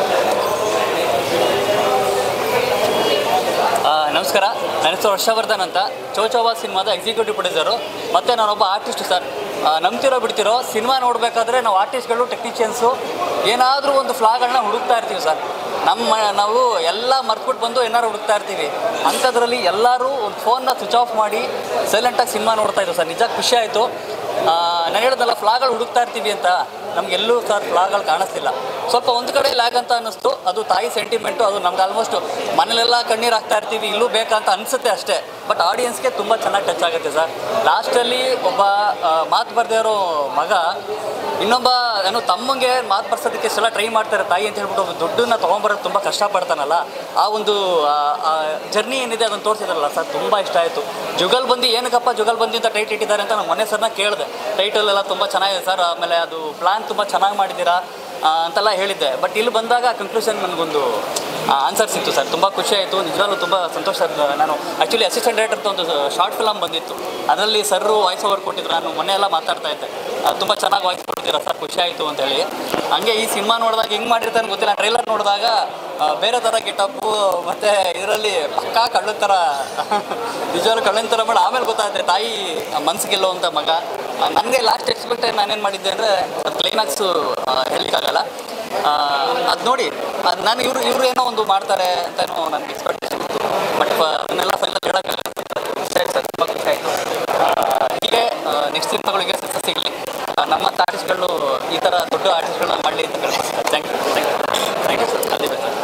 ಆ, ನಮಸ್ಕಾರ ನನ್ನ ಹೆಸರು ಹರ್ಷವರ್ಧನ್ ಅಂತ ಚೌಚೌಬಾ ಸಿನಿಮಾದ ಎಕ್ಸಿಕ್ಯೂಟಿವ್ ಪ್ರೊಡ್ಯೂಸರು ಮತ್ತು ನಾನೊಬ್ಬ ಆರ್ಟಿಸ್ಟ್ ಸರ್ ಆ, ನಂಬ್ತಿರೋ ಬಿಡ್ತಿರೋ ಸಿನಿಮಾ ನೋಡಬೇಕಾದ್ರೆ ನಾವು ಆರ್ಟಿಸ್ಟ್ಗಳು ಟೆಕ್ನಿಷಿಯನ್ಸು ಏನಾದರೂ ಒಂದು ಫ್ಲಾಗಳನ್ನ ಹುಡುಕ್ತಾ ಇರ್ತೀವಿ ಸರ್ ನಮ್ಮ ನಾವು ಎಲ್ಲ ಮರ್ತ್ಬಿಟ್ಟು ಬಂದು ಏನಾದ್ರು ಹುಡುಕ್ತಾ ಇರ್ತೀವಿ ಅಂಥದ್ರಲ್ಲಿ ಎಲ್ಲರೂ ಒಂದು ಫೋನ್ನ ಸ್ವಿಚ್ ಆಫ್ ಮಾಡಿ ಸೈಲೆಂಟಾಗಿ ಸಿನಿಮಾ ನೋಡ್ತಾ ಇದ್ದರು ಸರ್ ನಿಜ ಖುಷಿ ಆಯಿತು ನಾನು ಹೇಳಿದ್ನಲ್ಲ ಫ್ಲಾಗಳು ಹುಡುಕ್ತಾ ಇರ್ತೀವಿ ಅಂತ ನಮಗೆಲ್ಲೂ ಸರ್ ಫ್ಲಾಗಳು ಕಾಣಿಸ್ತಿಲ್ಲ ಸ್ವಲ್ಪ ಒಂದು ಕಡೆ ಲ್ಯಾಗ್ ಅಂತ ಅನ್ನಿಸ್ತು ಅದು ತಾಯಿ ಸೆಂಟಿಮೆಂಟು ಅದು ನಮ್ಗೆ ಆಲ್ಮೋಸ್ಟ್ ಮನೇಲೆಲ್ಲ ಕಣ್ಣೀರು ಹಾಕ್ತಾ ಇರ್ತೀವಿ ಇಲ್ಲೂ ಬೇಕಂತ ಅನಿಸುತ್ತೆ ಅಷ್ಟೇ ಬಟ್ ಆಡಿಯನ್ಸ್ಗೆ ತುಂಬ ಚೆನ್ನಾಗಿ ಟಚ್ ಆಗುತ್ತೆ ಸರ್ ಲಾಸ್ಟಲ್ಲಿ ಒಬ್ಬ ಆ, ಮಾತು ಬರ್ದೇ ಇರೋ ಮಗ ಇನ್ನೊಬ್ಬ ಏನು ತಮ್ಮಂಗೆ ಮಾತು ಬರ್ಸೋದಕ್ಕೆ ಎಷ್ಟೆಲ್ಲ ಟ್ರೈ ಮಾಡ್ತಾರೆ ತಾಯಿ ಅಂತ ಹೇಳ್ಬಿಟ್ಟು ಒಂದು ದುಡ್ಡನ್ನ ತೊಗೊಂಬರೋದು ತುಂಬ ಕಷ್ಟಪಡ್ತಾನಲ್ಲ ಆ ಒಂದು ಜರ್ನಿ ಏನಿದೆ ಅದನ್ನು ತೋರಿಸಿದ್ರಲ್ಲ ಸರ್ ತುಂಬ ಇಷ್ಟ ಆಯಿತು ಜುಗಲ್ ಬಂದು ಏನಕ್ಕಪ್ಪ ಜುಗಲ್ ಬಂದಿ ಅಂತ ಟೈಟ್ ಇಟ್ಟಿದ್ದಾರೆ ಅಂತ ನಾನು ಮೊನ್ನೆ ಸರ್ನ ಕೇಳಿದೆ ಟೈಟಲ್ ಎಲ್ಲ ತುಂಬ ಚೆನ್ನಾಗಿದೆ ಸರ್ ಆಮೇಲೆ ಅದು ಪ್ಲ್ಯಾನ್ ತುಂಬ ಚೆನ್ನಾಗಿ ಮಾಡಿದ್ದೀರಾ ಆ, ಅಂತೆಲ್ಲ ಹೇಳಿದ್ದೆ ಬಟ್ ಇಲ್ಲಿ ಬಂದಾಗ ಕನ್ಕ್ಲೂಷನ್ ನನಗೊಂದು ಆನ್ಸರ್ ಸಿಕ್ತು ಸರ್ ತುಂಬ ಖುಷಿ ಆಯಿತು ನಿಜವಾಗ್ಲೂ ತುಂಬ ಸಂತೋಷ ಆಯ್ತು. ನಾನು ಆ್ಯಕ್ಚುಲಿ ಅಸಿಸ್ಟೆಂಟ್ ಡೈರೆಕ್ಟರ್ ಒಂದು ಶಾರ್ಟ್ ಫಿಲಮ್ ಬಂದಿತ್ತು ಅದರಲ್ಲಿ ಸರ್ರು ವಾಯ್ಸ್ ಓವರ್ ಕೊಟ್ಟಿದ್ರು ನಾನು ಮೊನ್ನೆ ಎಲ್ಲ ಮಾತಾಡ್ತಾ ಇದ್ದೆ ತುಂಬ ಚೆನ್ನಾಗಿ ವಾಯ್ಸ್ ಕೊಡ್ತೀರಾ ಸರ್ ಖುಷಿ ಆಯಿತು ಅಂತ ಹೇಳಿ ಹಂಗೆ ಈ ಸಿನಿಮಾ ನೋಡಿದಾಗ ಹೆಂಗೆ ಮಾಡಿರ್ತಾನೆ ಗೊತ್ತಿಲ್ಲ ಟ್ರೈಲರ್ ನೋಡಿದಾಗ ಆ, ಬೇರೆ ಥರ ಗೆಟಪ್ಪು ಮತ್ತು ಇದರಲ್ಲಿ ಪಕ್ಕಾ ಕಳ್ಳನ ಥರ ನಿಜವಾಗ್ಲೂ ಕಳ್ಳನ ಥರ ಮಾಡಿ ಆಮೇಲೆ ಗೊತ್ತಾಗುತ್ತೆ ತಾಯಿ ಮನ್ಸು ಗೆಲ್ಲುವಂಥ ಮಗ ನನಗೆ ಲಾಸ್ಟ್ ಎಕ್ಸ್ಪೆಕ್ಟ್ ನಾನೇನು ಮಾಡಿದ್ದೆ ಅಂದರೆ ಕ್ಲೈಮ್ಯಾಕ್ಸು ಹೇಳಲಿಕ್ಕಾಗಲ್ಲ ಅದು ನೋಡಿ ಅದು ನಾನು ಇವರು ಇವರು ಏನೋ ಒಂದು ಮಾಡ್ತಾರೆ ಅಂತ ಏನೋ ನನಗೆ ಎಕ್ಸ್ಪೆಕ್ಟೇಷನ್ ಇತ್ತು ಬಟ್ ಅದನ್ನೆಲ್ಲ ಫೈನಲ್ ಹೇಳೋಕ್ಕಾಗಲ್ಲ ಖುಷಿ ಆಯ್ತು ಸರ್ ತುಂಬ ಖುಷಿ ಆಯಿತು ಹೀಗೆ ನೆಕ್ಸ್ಟ್ ಸಿನಿಮಾಗಳಿಗೆ ಸಕ್ಸಸ್ ಸಿಗಲಿ ನಮ್ಮ ಆರ್ಟಿಸ್ಟ್ಗಳು ಈ ಥರ ದೊಡ್ಡ ಆರ್ಟಿಸ್ಟ್ಗಳನ್ನ ಮಾಡಲಿ ಅಂತ ಕೇಳ್ಬೋದು thank you thank you thank you sir ಅದೇ ಬೇಕು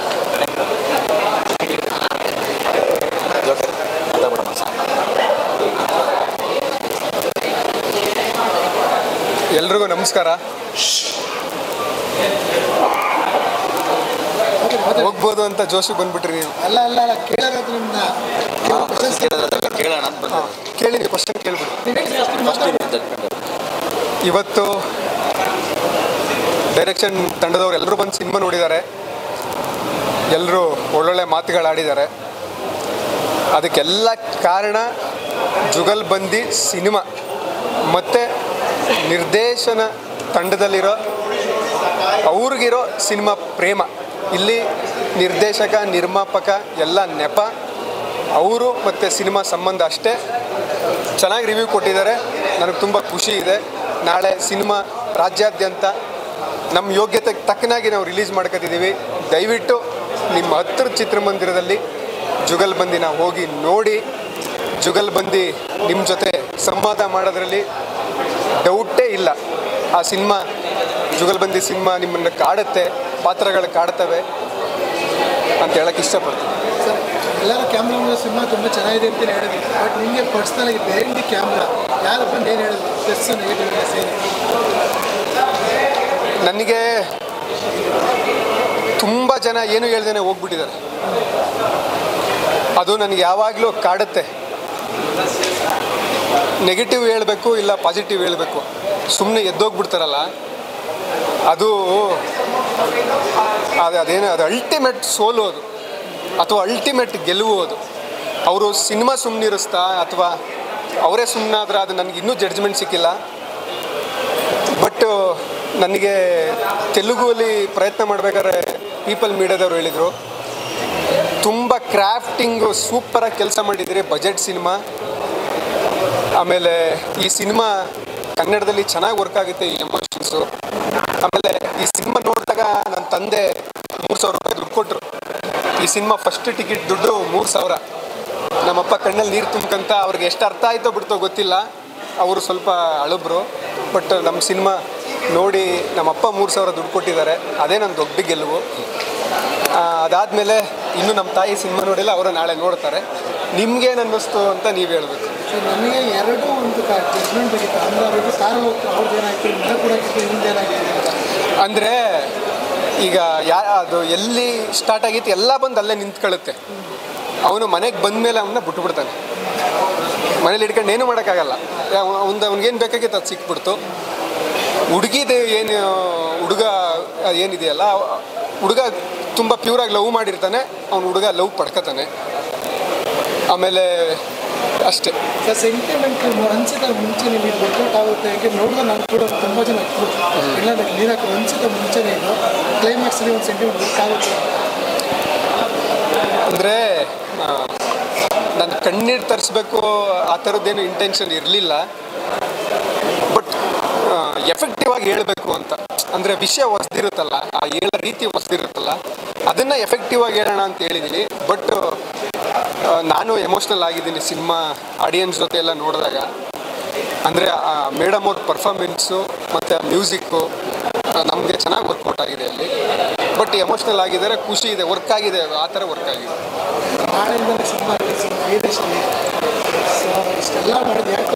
ಎಲ್ರಿಗೂ ನಮಸ್ಕಾರ ಹೋಗ್ಬೋದು ಅಂತ ಜೋಶಿಗೆ ಬಂದ್ಬಿಟ್ರಿ ನೀವು ಅಲ್ಲ ಅಲ್ಲ ಅಲ್ಲ ಕೇಳೋದು ನಿಮ್ನ ಕೇಳೋಣ ಅಂತ ಬಂದೆ. ಕೇಳಿ ನೀವು ಕ್ವಶನ್ ಕೇಳ್ಬಿಡಿ ಇವತ್ತು ಡೈರೆಕ್ಷನ್ ತಂಡದವ್ರು ಎಲ್ಲರೂ ಬಂದು ಸಿನಿಮಾ ನೋಡಿದ್ದಾರೆ ಎಲ್ಲರೂ ಒಳ್ಳೊಳ್ಳೆ ಮಾತುಗಳಾಡಿದ್ದಾರೆ ಅದಕ್ಕೆಲ್ಲ ಕಾರಣ ಜುಗಲ್ಬಂದಿ ಸಿನಿಮಾ ಮತ್ತು ನಿರ್ದೇಶನ ತಂಡದಲ್ಲಿರೋ ಅವ್ರಿಗಿರೋ ಸಿನಿಮಾ ಪ್ರೇಮ ಇಲ್ಲಿ ನಿರ್ದೇಶಕ ನಿರ್ಮಾಪಕ ಎಲ್ಲ ನೆಪ ಅವರು ಮತ್ತು ಸಿನಿಮಾ ಸಂಬಂಧ ಅಷ್ಟೇ ಚೆನ್ನಾಗಿ ರಿವ್ಯೂ ಕೊಟ್ಟಿದ್ದಾರೆ ನನಗೆ ತುಂಬ ಖುಷಿ ಇದೆ ನಾಳೆ ಸಿನಿಮಾ ರಾಜ್ಯಾದ್ಯಂತ ನಮ್ಮ ಯೋಗ್ಯತೆಗೆ ತಕ್ಕನಾಗಿ ನಾವು ರಿಲೀಸ್ ಮಾಡ್ಕೊತಿದ್ದೀವಿ ದಯವಿಟ್ಟು ನಿಮ್ಮ ಹತ್ತಿರ ಚಿತ್ರಮಂದಿರದಲ್ಲಿ ಜುಗಲ್ಬಂದಿನ ಹೋಗಿ ನೋಡಿ ಜುಗಲ್ಬಂದಿ ನಿಮ್ಮ ಜೊತೆ ಸಂವಾದ ಮಾಡೋದ್ರಲ್ಲಿ ಡೌಟೇ ಇಲ್ಲ ಆ ಸಿನಿಮಾ ಜುಗಲ್ಬಂದಿ ಸಿನಿಮಾ ನಿಮ್ಮನ್ನು ಕಾಡುತ್ತೆ ಪಾತ್ರಗಳು ಕಾಡ್ತವೆ ಅಂತ ಹೇಳಕ್ಕೆ ಇಷ್ಟಪಡ್ತೀನಿ ಸರ್ ಎಲ್ಲರೂ ಕ್ಯಾಮ್ರಾ ಮುಂದೆ ಸಿನಿಮಾ ತುಂಬ ಚೆನ್ನಾಗಿದೆ ಅಂತ ಹೇಳಿದ್ರು ಬಟ್ ನಿಮಗೆ ಪರ್ಸ್ನಲ್ ಆಗಿ ಬೇರೆ ಕ್ಯಾಮ್ರಾ ಯಾರು ಬಂದು ಏನು ಹೇಳಿದ್ರು ಪ್ಲಸ್ ನೆಗೆಟಿವ್ ಸೇರಿ ನನಗೆ ತುಂಬ ಜನ ಏನು ಹೇಳ್ದೇನೆ ಹೋಗ್ಬಿಟ್ಟಿದ್ದಾರೆ ಅದು ನನಗೆ ಯಾವಾಗಲೂ ಕಾಡುತ್ತೆ ನೆಗೆಟಿವ್ ಹೇಳಬೇಕು ಇಲ್ಲ ಪಾಸಿಟಿವ್ ಹೇಳಬೇಕು ಸುಮ್ಮನೆ ಎದ್ದೋಗ್ಬಿಡ್ತಾರಲ್ಲ ಅದು ಅದು ಅದೇನು ಅದು ಅಲ್ಟಿಮೇಟ್ ಸೋಲು ಅದು ಅಥವಾ ಅಲ್ಟಿಮೇಟ್ ಗೆಲುವು ಅದು ಅವರು ಸಿನಿಮಾ ಸುಮ್ಮನಿರಿಸ್ತಾ ಅಥವಾ ಅವರೇ ಸುಮ್ಮನಾದ್ರೆ ಅದು ನನಗೆ ಇನ್ನೂ ಜಡ್ಜ್ಮೆಂಟ್ ಸಿಕ್ಕಿಲ್ಲ ಬಟ್ ನನಗೆ ತೆಲುಗುವಲ್ಲಿ ಪ್ರಯತ್ನ ಮಾಡಬೇಕಾದ್ರೆ ಪೀಪಲ್ ಮೀಡಿಯಾದವ್ರು ಹೇಳಿದರು ತುಂಬ ಕ್ರಾಫ್ಟಿಂಗು ಸೂಪರಾಗಿ ಕೆಲಸ ಮಾಡಿದ್ದೀರಿ ಬಜೆಟ್ ಸಿನಿಮಾ ಆಮೇಲೆ ಈ ಸಿನಿಮಾ ಕನ್ನಡದಲ್ಲಿ ಚೆನ್ನಾಗಿ ವರ್ಕ್ ಆಗುತ್ತೆ ಈ ಎಮೋಷನ್ಸು ಆಮೇಲೆ ಈ ಸಿನಿಮಾ ನೋಡಿದಾಗ ನನ್ನ ತಂದೆ ಮೂರು ಸಾವಿರ ರೂಪಾಯಿ ದುಡ್ಡು ಕೊಟ್ಟರು ಈ ಸಿನಿಮಾ ಫಸ್ಟ್ ಟಿಕೆಟ್ ದುಡ್ಡು ಮೂರು ಸಾವಿರ ನಮ್ಮಪ್ಪ ಕಣ್ಣಲ್ಲಿ ನೀರು ತುಂಬ್ಕಂತ ಅವ್ರಿಗೆ ಎಷ್ಟು ಅರ್ಥ ಆಯ್ತೋ ಬಿಡ್ತೋ ಗೊತ್ತಿಲ್ಲ ಅವರು ಸ್ವಲ್ಪ ಅಳುಬ್ರು ಬಟ್ ನಮ್ಮ ಸಿನಿಮಾ ನೋಡಿ ನಮ್ಮಪ್ಪ ಮೂರು ಸಾವಿರ ದುಡ್ಡು ಕೊಟ್ಟಿದ್ದಾರೆ ಅದೇ ನನ್ನ ದೊಡ್ಡ ಗೆಲುವು ಅದಾದಮೇಲೆ ಇನ್ನೂ ನಮ್ಮ ತಾಯಿ ಸಿನಿಮಾ ನೋಡಿಲ್ಲ ಅವರು ನಾಳೆ ನೋಡ್ತಾರೆ ನಿಮ್ಗೇನು ಅನ್ನಿಸ್ತು ಅಂತ ನೀವು ಹೇಳ್ಬೇಕು ಸೊ ನಮಗೆ ಎರಡು ಒಂದು ಜಡ್ಜ್ಮೆಂಟ್ ಬೇಕಿತ್ತು ಅಂದ್ರೆ ಅವ್ರಿಗೆ ಕಾರ್ ಹೋಗ್ತಾರೆ ಅವ್ರದ್ದು ಏನಾಯ್ತು ಮನೆ ಕೂಡ ಹಿಂದೆ ಏನಾಗಿದೆ ಅಂತ. ಅಂದರೆ ಈಗ ಯಾ ಅದು ಎಲ್ಲಿ ಸ್ಟಾರ್ಟ್ ಆಗಿತ್ತು ಎಲ್ಲ ಬಂದು ಅಲ್ಲೇ ನಿಂತ್ಕೊಳ್ಳುತ್ತೆ ಅವನು ಮನೆಗೆ ಬಂದಮೇಲೆ ಅವನ್ನ ಬಿಟ್ಬಿಡ್ತಾನೆ ಮನೇಲಿ ಹಿಡ್ಕೊಂಡು ಏನೂ ಮಾಡೋಕ್ಕಾಗಲ್ಲ ಅವ್ನು ಅವ್ನಿಗೇನು ಬೇಕಾಗಿತ್ತು ಅದು ಸಿಕ್ಬಿಡ್ತು ಹುಡುಗಿದು ಏನು ಹುಡುಗ ಏನಿದೆಯಲ್ಲ ಹುಡುಗ ತುಂಬ ಪ್ಯೂರಾಗಿ ಲವ್ ಮಾಡಿರ್ತಾನೆ ಅವ್ನು ಹುಡುಗ ಲವ್ ಪಡ್ಕೋತಾನೆ ಆಮೇಲೆ ಅಷ್ಟೇ ಸರ್ ಸೆಂಟಿಮೆಂಟ್ ಅನ್ಸಿದ ಮುಂಚೆ ನೀವು ಇದು ವರ್ಕೌಟ್ ಆಗುತ್ತೆ ಯಾಕೆ ನೋಡಿದ್ರೆ ನಾನು ಕೂಡ ತುಂಬ ಜನ ಇತ್ತು ಇಲ್ಲ ನನಗೆ ನೀರಾಕ ಅನ್ಸಿದ ಮುಂಚೆನೇ ಇದು ಕ್ಲೈಮ್ಯಾಕ್ಸಲ್ಲಿ ಒಂದು ಸೆಂಟಿಮೆಂಟ್ ವರ್ಕ್ ಆಗುತ್ತೆ ಅಂದರೆ ನಾನು ಕಣ್ಣೀರು ತರಿಸ್ಬೇಕು ಆ ಥರದ್ದೇನು ಇಂಟೆನ್ಷನ್ ಇರಲಿಲ್ಲ ಬಟ್ ಎಫೆಕ್ಟಿವ್ ಆಗಿ ಹೇಳಬೇಕು ಅಂತ ಅಂದರೆ ವಿಷಯ ಹೊಸ್ದಿರುತ್ತಲ್ಲ ಆ ಹೇಳೋ ರೀತಿ ಹೊಸ್ದಿರುತ್ತಲ್ಲ ಅದನ್ನು ಎಫೆಕ್ಟಿವ್ ಆಗಿ ಹೇಳೋಣ ಅಂತ ಹೇಳಿದ್ದೀನಿ ಬಟ್ ನಾನು ಎಮೋಷ್ನಲ್ ಆಗಿದ್ದೀನಿ ಸಿನಿಮಾ ಆಡಿಯನ್ಸ್ ಜೊತೆ ಎಲ್ಲ ನೋಡಿದಾಗ ಅಂದರೆ ಮೇಡಮ್ ಅವ್ರ ಪರ್ಫಾರ್ಮೆನ್ಸು ಮತ್ತು ಮ್ಯೂಸಿಕ್ಕು ನಮಗೆ ಚೆನ್ನಾಗಿ ವರ್ಕೌಟ್ ಆಗಿದೆ ಅಲ್ಲಿ ಬಟ್ ಎಮೋಷ್ನಲ್ ಆಗಿದ್ದಾರೆ ಖುಷಿ ಇದೆ ವರ್ಕ್ ಆಗಿದೆ ಅದು ಆ ಥರ ವರ್ಕ್ ಆಗಿದೆ ನಾಳೆಯಿಂದಲೇ ಸಿನಿಮಾ ವಿದೇಶದಲ್ಲಿ ಸೊ ಇಷ್ಟೆಲ್ಲ ಮಾಡಿದ ಯಾಕೆ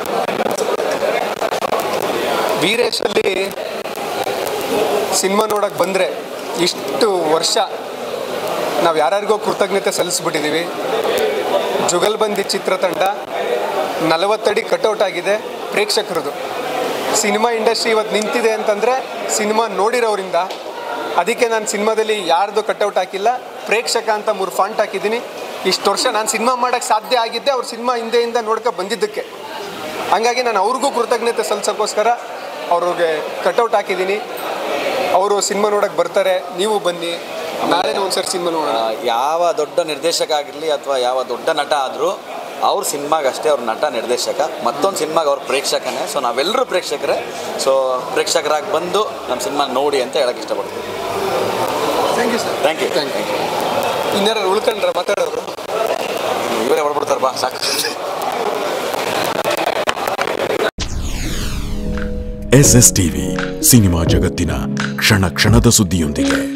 ವೀರೇಶಲ್ಲಿ ಸಿನಿಮಾ ನೋಡೋಕೆ ಬಂದರೆ ಇಷ್ಟು ವರ್ಷ ನಾವು ಯಾರ್ಯಾರಿಗೋ ಕೃತಜ್ಞತೆ ಸಲ್ಲಿಸ್ಬಿಟ್ಟಿದ್ದೀವಿ ಜುಗಲ್ಬಂದಿ ಚಿತ್ರತಂಡ ನಲವತ್ತಡಿ ಕಟೌಟ್ ಆಗಿದೆ ಪ್ರೇಕ್ಷಕರದು ಸಿನಿಮಾ ಇಂಡಸ್ಟ್ರಿ ಇವತ್ತು ನಿಂತಿದೆ ಅಂತಂದರೆ ಸಿನಿಮಾ ನೋಡಿರೋರಿಂದ ಅದಕ್ಕೆ ನಾನು ಸಿನಿಮಾದಲ್ಲಿ ಯಾರ್ದು ಕಟೌಟ್ ಹಾಕಿಲ್ಲ ಪ್ರೇಕ್ಷಕ ಅಂತ ಮೂರು ಫಾಂಟ್ ಹಾಕಿದ್ದೀನಿ ಇಷ್ಟು ವರ್ಷ ನಾನು ಸಿನಿಮಾ ಮಾಡೋಕ್ಕೆ ಸಾಧ್ಯ ಆಗಿದ್ದೆ ಅವ್ರ ಸಿನಿಮಾ ಹಿಂದೆಯಿಂದ ನೋಡ್ಕೊ ಬಂದಿದ್ದಕ್ಕೆ ಹಂಗಾಗಿ ನಾನು ಅವ್ರಿಗೂ ಕೃತಜ್ಞತೆ ಸಲ್ಲಿಸೋಕ್ಕೋಸ್ಕರ ಅವ್ರಿಗೆ ಕಟೌಟ್ ಹಾಕಿದ್ದೀನಿ ಅವರು ಸಿನಿಮಾ ನೋಡೋಕೆ ಬರ್ತಾರೆ ನೀವು ಬನ್ನಿ ನಾಳೆ ಒಂದ್ಸರಿ ಸಿನಿಮಾ ನೋಡೋಣ ಯಾವ ದೊಡ್ಡ ನಿರ್ದೇಶಕ ಆಗಿರಲಿ ಅಥವಾ ಯಾವ ದೊಡ್ಡ ನಟ ಆದರೂ ಅವ್ರ ಸಿನಿಮಾಗಷ್ಟೇ ಅವ್ರ ನಟ ನಿರ್ದೇಶಕ ಮತ್ತೊಂದು ಸಿನಿಮಾಗೆ ಅವ್ರ ಪ್ರೇಕ್ಷಕನೇ ಸೊ ನಾವೆಲ್ಲರೂ ಪ್ರೇಕ್ಷಕರೇ ಸೊ ಪ್ರೇಕ್ಷಕರಾಗಿ ಬಂದು ನಮ್ಮ ಸಿನಿಮಾ ನೋಡಿ ಅಂತ ಹೇಳಕ್ಕೆ ಇಷ್ಟಪಡ್ತೀನಿ thank you sir thank you thank you ಇನ್ನಾರು ಉಳ್ಕೊಂಡ್ರೆ ಮಾತಾಡೋರು ಇವರೇ ಹೊಡ್ಬಿಡ್ತಾರೆ ಬಾ ಸಾಕು ಎಸ್ ಎಸ್ ಟಿವಿ ಸಿನಿಮಾ ಜಗತ್ತಿನ ಕ್ಷಣ ಕ್ಷಣದ ಸುದ್ದಿಯೊಂದಿಗೆ